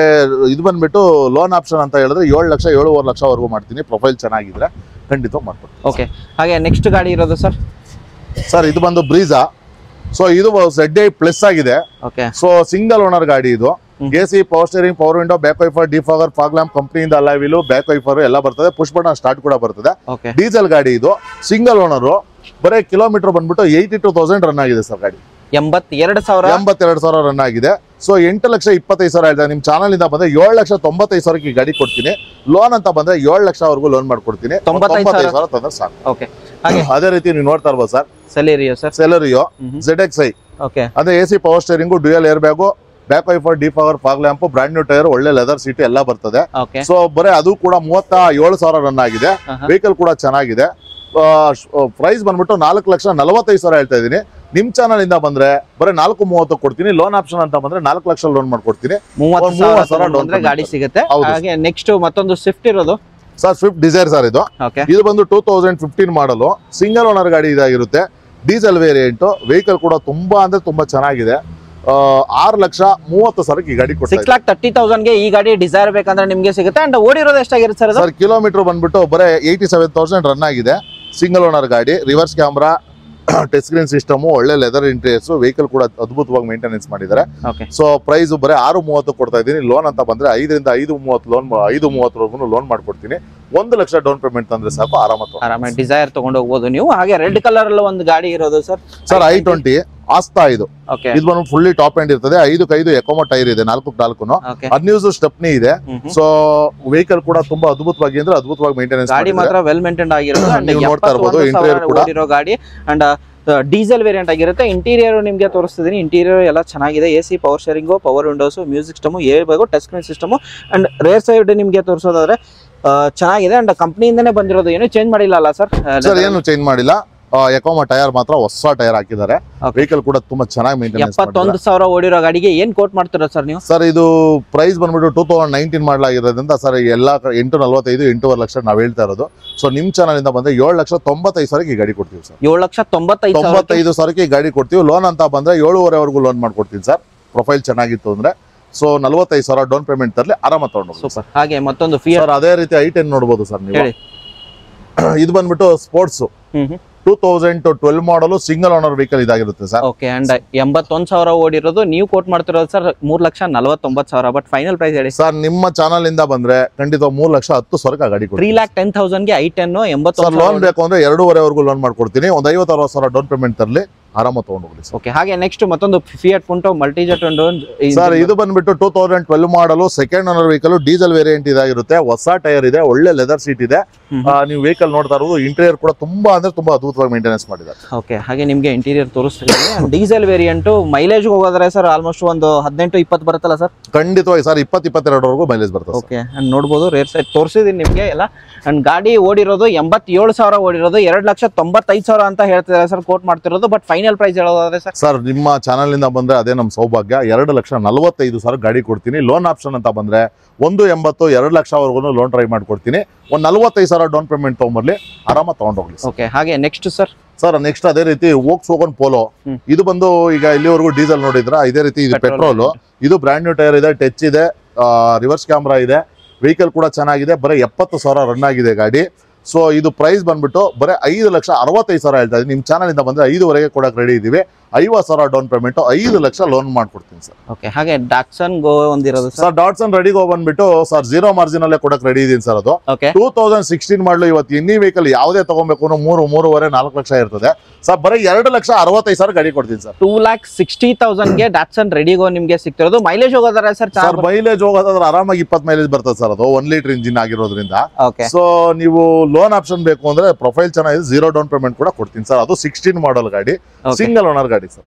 ಇದು ಬಂದ್ಬಿಟ್ಟು ಲೋನ್ ಆಪ್ಷನ್ ಅಂತ ಹೇಳಿದ್ರೆ ಏಳು ಲಕ್ಷ ಏಳುವರೆ ಲಕ್ಷವರೆಗೂ ಮಾಡ್ತೀನಿ ಪ್ರೊಫೈಲ್ ಚೆನ್ನಾಗಿದ್ರೆ ಖಂಡಿತ ಮಾಡ್ಕೊಡ್ತೀನಿ ಓಕೆ ಹಾಗೆ ನೆಕ್ಸ್ಟ್ ಗಾಡಿ ಇರೋದು ಸರ್ ಸರ್ ಇದು ಬಂದು ಬ್ರೀಜಾ ಸೊ ಇದು ಝೆಡ್ ಐ ಪ್ಲಸ್ ಆಗಿದೆ ಓಕೆ ಸೊ ಸಿಂಗಲ್ ಓನರ್ ಗಾಡಿ ಇದು hmm. A C power steering power window back wiper defogger fog lamp ಕಂಪ್ನಿಯಿಂದ ಅಲ್ಲ ವೀಲು ಬ್ಯಾಕ್ ವೈಫರ್ ಎಲ್ಲ ಬರ್ತದೆ ಪುಷ್ ಬಟನ್ ಸ್ಟಾರ್ಟ್ ಕೂಡ ಬರ್ತದೆ ಓಕೆ ಡೀಸೆಲ್ ಗಾಡಿ ಇದು ಸಿಂಗಲ್ ಓನರು ಬರೀ ಕಿಲೋಮೀಟರ್ ಬಂದ್ಬಿಟ್ಟು ಏಯ್ಟಿ ಟೂ ತೌಸಂಡ್ ರನ್ ಆಗಿದೆ ಸರ್ ಗಾಡಿ ಎಂಬತ್ತೆರಡು ಸಾವಿರ ಎಂಬತ್ತೆರಡು ಸಾವಿರ ರನ್ ಆಗಿದೆ ಸೊ ಎಂಟು ಲಕ್ಷ ಇಪ್ಪತ್ತೈದು ಸಾವಿರ ಹೇಳ್ತಾರೆ ನಿಮ್ಮ ಚಾನಲ್ ಇಂದ ಬಂದ್ರೆ ಏಳು ಲಕ್ಷ ತೊಂಬತ್ತೈದು ಸಾವಿರಕ್ಕೆ ಈ ಗಾಡಿ ಕೊಡ್ತೀನಿ ಲೋನ್ ಅಂತ ಬಂದ್ರೆ ಏಳು ಲಕ್ಷವರೆಗೂ ಲೋನ್ ಮಾಡ್ಕೊಡ್ತೀನಿ ಒಂದ್ ತೊಂಬತ್ತೈದು ತೊಂಬತ್ತೈದು ಸಾವಿರ ತಂದ್ರೆ ಸಾಕು ಓಕೆ ಹಾಗೆ ಅದೇ ರೀತಿ ನೀವು ನೋಡ್ತಾ ಇರ್ಬೋದು ಸರ್ ಸೆಲೇರಿಯೋ ಸರ್ ಸೆಲರಿಯೋ ಮ್ಹೂ. ಜೆಡ್ ಎಕ್ಸ್ ಐ ಓಕೆ ಅದೇ A C power steering dual air bag back wiper D power fog lamp brand new tyre ಒಳ್ಳೆ ಲೆದರ್ ಸೀಟ್ ಎಲ್ಲ ಬರ್ತದೆ ಓಕೆ ಸೊ ಬರೀ ಅದು ಕೂಡ ಮೂವತ್ತ ಏಳು ಸಾವಿರ ರನ್ ಆಗಿದೆ ವೆಹಿಕಲ್ ಕೂಡ ಚೆನ್ನಾಗಿದೆ ಪ್ರೈಸ್ ಬಂದ್ಬಿಟ್ಟು ನಾಲ್ಕು ಲಕ್ಷ ನಲವತ್ತೈದು ಸಾವಿರ ಹೇಳ್ತಾ ಇದ್ದೀನಿ ನಿಮ್ ಚಾನಲ್ ಇಂದ ಬಂದ್ರೆ ಬರೀ ನಾಲ್ಕು ಮೂವತ್ತು ಕೊಡ್ತೀನಿ ಲೋನ್ ಆಪ್ಷನ್ ಅಂತ ಬಂದ್ರೆ ನಾಲ್ಕು ಲಕ್ಷ ಲೋನ್ ಮಾಡ್ಕೊಡ್ತೀನಿ ಮೂವತ್ತು ಒಂದ್ ಸಾವಿರ ಮೂವತ್ತು ಸಾವಿರ ತಗೊಂಡು down ಬಂದ್ರೆ payment ಗಾಡಿ ಸಿಗುತ್ತೆ ಹೌದು. ಹಾಗೆ ನೆಕ್ಸ್ಟ್ ಮತ್ತೊಂದು ಸ್ವಿಫ್ಟ್ ಇರೋದು ಸರ್ ಸ್ವಿಫ್ಟ್ ಡಿಸೈರ್ ಸರ್ ಇದು ಓಕೆ ಇದು ಬಂದು two thousand fifteen model single owner ಗಾಡಿ ಇದಾಗಿರುತ್ತೆ ಡೀಸೆಲ್ ವೇರಿಯಂಟ್ ವೆಹಿಕಲ್ ಕೂಡ ತುಂಬಾ ಅಂದ್ರೆ ತುಂಬಾ ಚೆನ್ನಾಗಿದೆ ಆ, ಆರು ಲಕ್ಷ ಮೂವತ್ತು ಸಾವಿರಕ್ಕೆ ಈ ಗಾಡಿ ಕೊಡ್ತಾ ಸಿಕ್ಸ್ ಲ್ಯಾಕ್ ತರ್ಟಿ ಗೆ ಈ ಗಾಡಿ ಡಿಸೈರ್ ಬೇಕಂದ್ರೆ ನಿಮ್ಗೆ ಸಿಗುತ್ತೆ ಅಂಡ್ ಓಡಿರೋದು ಎಷ್ಟಾಗಿರುತ್ತೆ ಸರ್ ಅದು ಸರ್ ಕಿಲೋಮೀಟರ್ ಬಂದ್ಬಿಟ್ಟು ಬರೀ ಏಯ್ಟಿ ಸೆವೆನ್ ತೌಸಂಡ್ ರನ್ ಆಗಿದೆ ಸಿಂಗಲ್ ಓನರ್ ಗಾಡಿ reverse camera touch screen system ಒಳ್ಳೆ ಲೆದರ್ ಇಂಟೀರಿಯರ್ಸ್ ವೆಹಿಕಲ್ ಕೂಡ ಅದ್ಭುತವಾಗಿ ಮೇಂಟೆನೆನ್ಸ್ ಮಾಡಿದ್ದಾರೆ ಓಕೆ ಸೊ ಪ್ರೈಸ್ ಬರೀ ಆರು ಮೂವತ್ತು ಕೊಡ್ತಾ ಇದ್ದೀನಿ ಲೋನ್ ಅಂತ ಬಂದ್ರೆ ಐದರಿಂದ ಐದು ಮೂವತ್ತು ಲೋನ್ ಐದು ಮೂವತ್ತರವರೆಗೂ ಲೋನ್ ಮಾಡ್ಕೊಡ್ತೀನಿ ಒಂದು ಲಕ್ಷ ಡೌನ್ ಪೇಮೆಂಟ್ ತಂದ್ರೆ ಸಾಕು ಆರಾಮ ಆರಾಮಾಗಿ ಡಿಸೈರ್ ತಗೊಂಡು ಹೋಗ್ಬೋದು ನೀವು ಹಾಗೆ ರೆಡ್ ಕಲರ್ ಅಲ್ಲಿ ಒಂದು ಗಾಡಿ ಇರೋದು sir sir I twenty Asta ಇದು ಓಕೆ ಇದು ಬಂದು ಫುಲ್ಲಿ ಟಾಪ್ ಎಂಡ್ ಇರ್ತದೆ ಐದಕ್ಕೆ ಐದು ಎಕೋಮೋ ಟೈರ್ ಇದೆ ನಾಲ್ಕು ನಾಲ್ಕು ಓಕೆ ಅನ್ಯೂಸ್ ಸ್ಟೆಪ್ನಿ ಇದೆ ಸೊ ವೆಹಿಕಲ್ ಕೂಡ ತುಂಬಾ ಅದ್ಭುತವಾಗಿ ಅಂದ್ರೆ ಅದ್ಭುತವಾಗಿ ಮೇಂಟೆನೆನ್ಸ್ ಗಾಡಿ ಮಾತ್ರ ವೆಲ್ ಮೇಂಟೈನ್ ಆಗಿರೋದು and ನೀವು ನೋಡ್ತಾ ಇರ್ಬೋದು, 71 interior ಸಾವಿರ ಕೂಡ. ಓಡಿರೋ ಗಾಡಿ ಅಂಡ್ ಡೀಸೆಲ್ ವೇರಿಯಂಟ್ ಆಗಿರುತ್ತೆ ಇಂಟೀರಿಯರ್ ನಿಮಗೆ ತೋರಿಸ್ತಿದ್ದೀನಿ ಇಂಟೀರಿಯರ್ ಎಲ್ಲ ಚೆನ್ನಾಗಿದೆ A C power steering power windows music system air bag touch screen system and rear side ನಿಮಗೆ ತೋರಿಸೋದಾದ್ರೆ ಆ, ಚೆನ್ನಾಗಿದೆ ಅಂಡ್ ಕಂಪ್ನಿಯಿಂದನೇ ಬಂದಿರೋದು ಏನು ಚೇಂಜ್ ಮಾಡಿಲ್ಲ ಅಲ್ಲ ಸರ್ ಸರ್ ಏನು ಚೇಂಜ್ ಮಾಡಿಲ್ಲ ಎಕೋಮಾ ಟೈರ್ ಮಾತ್ರ ಹೊಸ ಟೈರ್ ಹಾಕಿದ್ದಾರೆ Okay. ವೆಹಿಕಲ್ ಕೂಡ ತುಂಬಾ ಚೆನ್ನಾಗಿ ಮೇಂಟೆನೆನ್ಸ್ ಎಪ್ಪತ್ತೊಂದು ಸಾವಿರ ಓಡಿರೋ ಗಾಡಿಗೆ ಏನ್ ಕೋಟ್ ಮಾಡ್ತೀರಾ ಸರ್ ನೀವು ಸರ್ ಇದು ಪ್ರೈಸ್ ಬಂದ್ಬಿಟ್ಟು ಟೂ ತೌಸಂಡ್ ನೈನ್ಟೀನ್ ಮಾಡಲಾಗಿರೋದ್ರಿಂದ ಸರ್ ಎಲ್ಲಾ ಕಡೆ ಎಂಟು ನಲ್ವತ್ತೈದು ಎಂಟೂವರೆ ಲಕ್ಷ ನಾವು ಹೇಳ್ತಾ ಇರೋದು ಸೊ ನಿಮ್ ಚಾನಲ್ ಇಂದ ಬಂದ್ರೆ ಏಳು ಲಕ್ಷ ತೊಂಬತ್ತೈದು ಸಾವಿರಕ್ಕೆ ಈ ಗಾಡಿ ಕೊಡ್ತೀವಿ ಸರ್ ಏಳು ಲಕ್ಷ ತೊಂಬತ್ತೈದು ಸಾವಿರ ತೊಂಬತ್ತೈದು ಸಾವಿರಕ್ಕೆ ಈ ಗಾಡಿ ಕೊಡ್ತೀವಿ ಲೋನ್ ಅಂತ ಬಂದ್ರೆ ಏಳುವರೆವರೆಗೂ ಲೋನ್ ಮಾಡ್ಕೊಡ್ತೀನಿ ಸರ್ ಪ್ರೊಫೈಲ್ ಚೆನ್ನಾಗಿತ್ತು ಅಂದ್ರೆ ಸೊ ನಲ್ವತ್ತೈದು ಸಾವಿರ ಡೌನ್ ಪೇಮೆಂಟ್ ತರಲಿ ಆರಾಮ ತಗೊಂಡು ಸೂಪರ್ ಹಾಗೆ ಮತ್ತೊಂದು ಫಿಯರ್ ಸರ್ ಅದೇ ರೀತಿ ಐ ಟೆನ್ ನೋಡ್ಬೋದು ಸರ್ ನೀವು ಹೇಳಿ. ಇದು ಬಂದ್ಬಿಟ್ಟು sports hmm two thousand twelve model single owner vehicle ಇದಾಗಿರುತ್ತೆ ಸರ್ ಓಕೆ ಅಂಡ್ ಎಂಬತ್ತೊಂದು ಸಾವಿರ ಓಡಿರೋದು ನೀವು ಕೋಟ್ ಮಾಡ್ತಿರೋದು ಸರ್ ಮೂರ್ ಲಕ್ಷ ನಲವತ್ತೊಂಬತ್ತು ಸಾವಿರ ಬಟ್ ಫೈನಲ್ ಪ್ರೈಸ್ ಹೇಳಿ ಸರ್ ನಿಮ್ಮ ಚಾನಲ್ ಇಂದ ಬಂದ್ರೆ ಖಂಡಿತ ಮೂರ್ ಲಕ್ಷ ಹತ್ತು ಸಾವಿರಕ್ಕೆ ಆ ಗಾಡಿ ತ್ರೀ ಕೊಡ್ತೀನಿ ಲ್ಯಾಕ್ ಟೆನ್ ತೌಸಂಡ್ಗೆ ಐ ಟೆನ್ ಸರ್ ಎಂಬತ್ತೊಂದು ಲೋನ್ ಬೇಕು ಅಂದ್ರೆ ಎರಡೂವರೆವರೆಗೂ ಲೋನ್ ಮಾಡ್ಕೊಡ್ತೀನಿ ಒಂದ್ ಐವತ್ತು ಅರವತ್ತು ಸಾವಿರ ಡೌನ್ ಪೇಮೆಂಟ್ ತರಲಿ ಆರಾಮ ತಗೊಂಡು ಹೋಗ್ಲಿ ಸರ್ ಓಕೆ ಹಾಗೆ ನೆಕ್ಸ್ಟ್ ಮತ್ತೊಂದು ಫಿಯಟ್ ಪುಂಟೋ ಮಲ್ಟಿಜೆಟ್ ಒಂದು ಸರ್ ಇದು ಬಂದ್ಬಿಟ್ಟು two thousand twelve model second owner vehicle diesel variant ಇದಾಗಿರುತ್ತೆ ಹೊಸ ಟೈರ್ ಇದೆ ಒಳ್ಳೆ ಲೆದರ್ ಸೀಟ್ ಇದೆ ಹ್ಮ್. ಆ, ನೀವು ವೆಹಿಕಲ್ ನೋಡ್ತಾ ಇರೋದು ಇಂಟೀರಿಯರ್ ಕೂಡ ತುಂಬಾ ಅಂದ್ರೆ ತುಂಬಾ ಅದ್ಭುತವಾಗಿ ಮೇಂಟೆನೆನ್ಸ್ ಮಾಡಿದ್ದಾರೆ ಓಕೆ ಹಾಗೆ ನಿಮಗೆ ಇಂಟೀರಿಯರ್ ತೋರಿಸ್ತೀನಿ ಡೀಸೆಲ್ ವೇರಿಯಂಟ್ ಮೈಲೇಜ್ ಹೋಗೋದ್ರೆ ಸರ್ ಆಲ್ಮೋಸ್ಟ್ ಒಂದು ಹದಿನೆಂಟು ಇಪ್ಪತ್ತು ಬರುತ್ತಲ್ಲ ಸರ್ ಖಂಡಿತವಾಗಿ ಸರ್ ಇಪ್ಪತ್ತು ಇಪ್ಪತ್ತೆರಡರವರೆಗೂ ಮೈಲೇಜ್ ಬರ್ತದೆ ಸರ್. ಓಕೆ ಅಂಡ್ ನೋಡ್ಬೋದು ರೇರ್ ಸೈಡ್ ತೋರಿಸಿದೀನಿ ನಿಮಗೆ ಎಲ್ಲ ಅಂಡ್ ಗಾಡಿ ಓಡಿರೋದು ಎಂಬತ್ತೇಳು ಸಾವಿರ ಓಡಿರೋದು ಎರಡು ಲಕ್ಷ ತೊಂಬತ್ತೈದು ಸಾವಿರ ಅಂತ ಹೇಳ್ತಿದ್ದಾರೆ ಸರ್ ಕೋಟ್ ಮಾಡ್ತಿರೋದು ಬಟ್ ಫೈನಲ್ ಪ್ರೈಸ್ ಹೇಳೋದಾದ್ರೆ ಸರ್ ಸರ್ ನಿಮ್ಮ ಚಾನಲ್ ಇಂದ ಬಂದ್ರೆ ಅದೇ ನಮ್ಮ ಸೌಭಾಗ್ಯ ಎರಡು ಲಕ್ಷ ನಲವತ್ತೈದು ಸಾವಿರ ಗಾಡಿ ಕೊಡ್ತೀನಿ ಲೋನ್ ಆಪ್ಷನ್ ಅಂತ ಬಂದ್ರೆ ಒಂದು ಎಂಬತ್ತು ಎರಡು ಲಕ್ಷವರೆಗೂ ಲೋನ್ ಟ್ರೈ ಮಾಡ್ಕೊಡ್ತೀನಿ ಒಂದು ನಲವತ್ತೈದು ಸಾವಿರ ಡೌನ್ ಪೇಮೆಂಟ್ ತೊಗೊಂಬರ್ಲಿ ಆರಾಮ ತಗೊಂಡೋಗ್ಲಿ ಸರ್ ಓಕೆ ಹಾಗೆ ನೆಕ್ಸ್ಟ್ ಸರ್ ಸರ್ ನೆಕ್ಸ್ಟ್ ಅದೇ ರೀತಿ ವೋಕ್ಸ್ ಹೋಗೋನ್ ಪೋಲೋ ಹ್ಮ್. ಇದು ಬಂದು ಈಗ ಇಲ್ಲಿವರೆಗೂ ಡೀಸೆಲ್ ನೋಡಿದ್ರ ಇದೇ ರೀತಿ ಇದು Petrol. ಪೆಟ್ರೋಲ್ ಇದು ಬ್ರ್ಯಾಂಡ್ ನ್ಯೂ ಟೈರ್ ಇದೆ ಟಚ್ ಇದೆ ರಿವರ್ಸ್ ಕ್ಯಾಮ್ರಾ ಇದೆ ವೆಹಿಕಲ್ ಕೂಡ ಚೆನ್ನಾಗಿದೆ ಬರೀ ಎಪ್ಪತ್ತು ಸಾವಿರ ರನ್ ಆಗಿದೆ ಗಾಡಿ ಸೊ ಇದು ಪ್ರೈಸ್ ಬಂದ್ಬಿಟ್ಟು ಬರೀ ಐದು ಲಕ್ಷ ಅರವತ್ತೈದು ಸಾವಿರ ಹೇಳ್ತಾ ಇದ್ದೀನಿ ನಿಮ್ಮ ಚಾನಲ್ ಇಂದ ಬಂದ್ರೆ ಐದುವರೆಗೆ ಕೊಡಕ್ಕೆ ರೆಡಿ ಇದೀವಿ ಐವತ್ತು ಸಾವಿರ ಡೌನ್ ಪೇಮೆಂಟ್ ಐದು ಲಕ್ಷ ಲೋನ್ ಮಾಡ್ಕೊಡ್ತೀನಿ ಸರ್ ಓಕೆ ಹಾಗೆ ಡಾಕ್ಸನ್ ಗೋ ಒಂದಿರೋದು ಸರ್ ಸರ್ ಡಾಟ್ಸನ್ ರೆಡಿಗೆ ಹೋಗಿ ಬಂದ್ಬಿಟ್ಟು ಸರ್ ಜೀರೋ ಮಾರ್ಜಿನ್ ಅಲ್ಲೇ ಕೊಡಕ್ಕೆ ರೆಡಿ ಇದೀನಿ ಸರ್ ಅದು ಓಕೆ ಟೂ ತೌಸಂಡ್ ಸಿಕ್ಸ್ಟೀನ್ ಮಾಡಲು ಇವತ್ತು ಎನಿ ವೆಹಿಕಲ್ ಯಾವುದೇ ತಗೊಬೇಕು ಅನ್ನೋ ಮೂರು ಮೂರುವರೆ ನಾಲ್ಕು ಲಕ್ಷ ಇರ್ತದೆ ಸರ್ ಬರೀ ಎರಡು ಲಕ್ಷ ಅರವತ್ತೈದು ಸಾವಿರ ಗಾಡಿ ಕೊಡ್ತೀನಿ ಸರ್ ಟೂ ಲ್ಯಾಕ್ ಸಿಕ್ಸ್ಟಿ ತೌಸಂಡ್ಗೆ ಡಾಟ್ಸನ್ ರೆಡಿಗೋ ನಿಮಗೆ ಸಿಗ್ತಿರೋದು ಮೈಲೇಜ್ ಹೋಗೋದಾರೆ ಸರ್ ಸರ್ ಮೈಲೇಜ್ ಹೋಗೋದಾದ್ರೆ ಆರಾಮಾಗಿ ಇಪ್ಪತ್ತು ಮೈಲೇಜ್ ಬರ್ತದೆ ಸರ್ ಅದು ಒನ್ ಲೀಟರ್ ಇಂಜಿನ್ ಆಗಿರೋದ್ರಿಂದ ಓಕೆ ಸೊ ನೀವು ಲೋನ್ ಆಪ್ಷನ್ ಬೇಕು ಅಂದ್ರೆ ಪ್ರೊಫೈಲ್ ಚೆನ್ನಾಗಿದೆ ಜೀರೋ ಡೌನ್ ಪೇಮೆಂಟ್ ಕೂಡ ಕೊಡ್ತೀನಿ ಸರ್ ಅದು ಸಿಕ್ಸ್ಟೀನ್ ಮಾಡಲ್ ಗಾಡಿ Okay. ಸಿಂಗಲ್ ಓನರ್ ಗಾಡಿ ಸರ್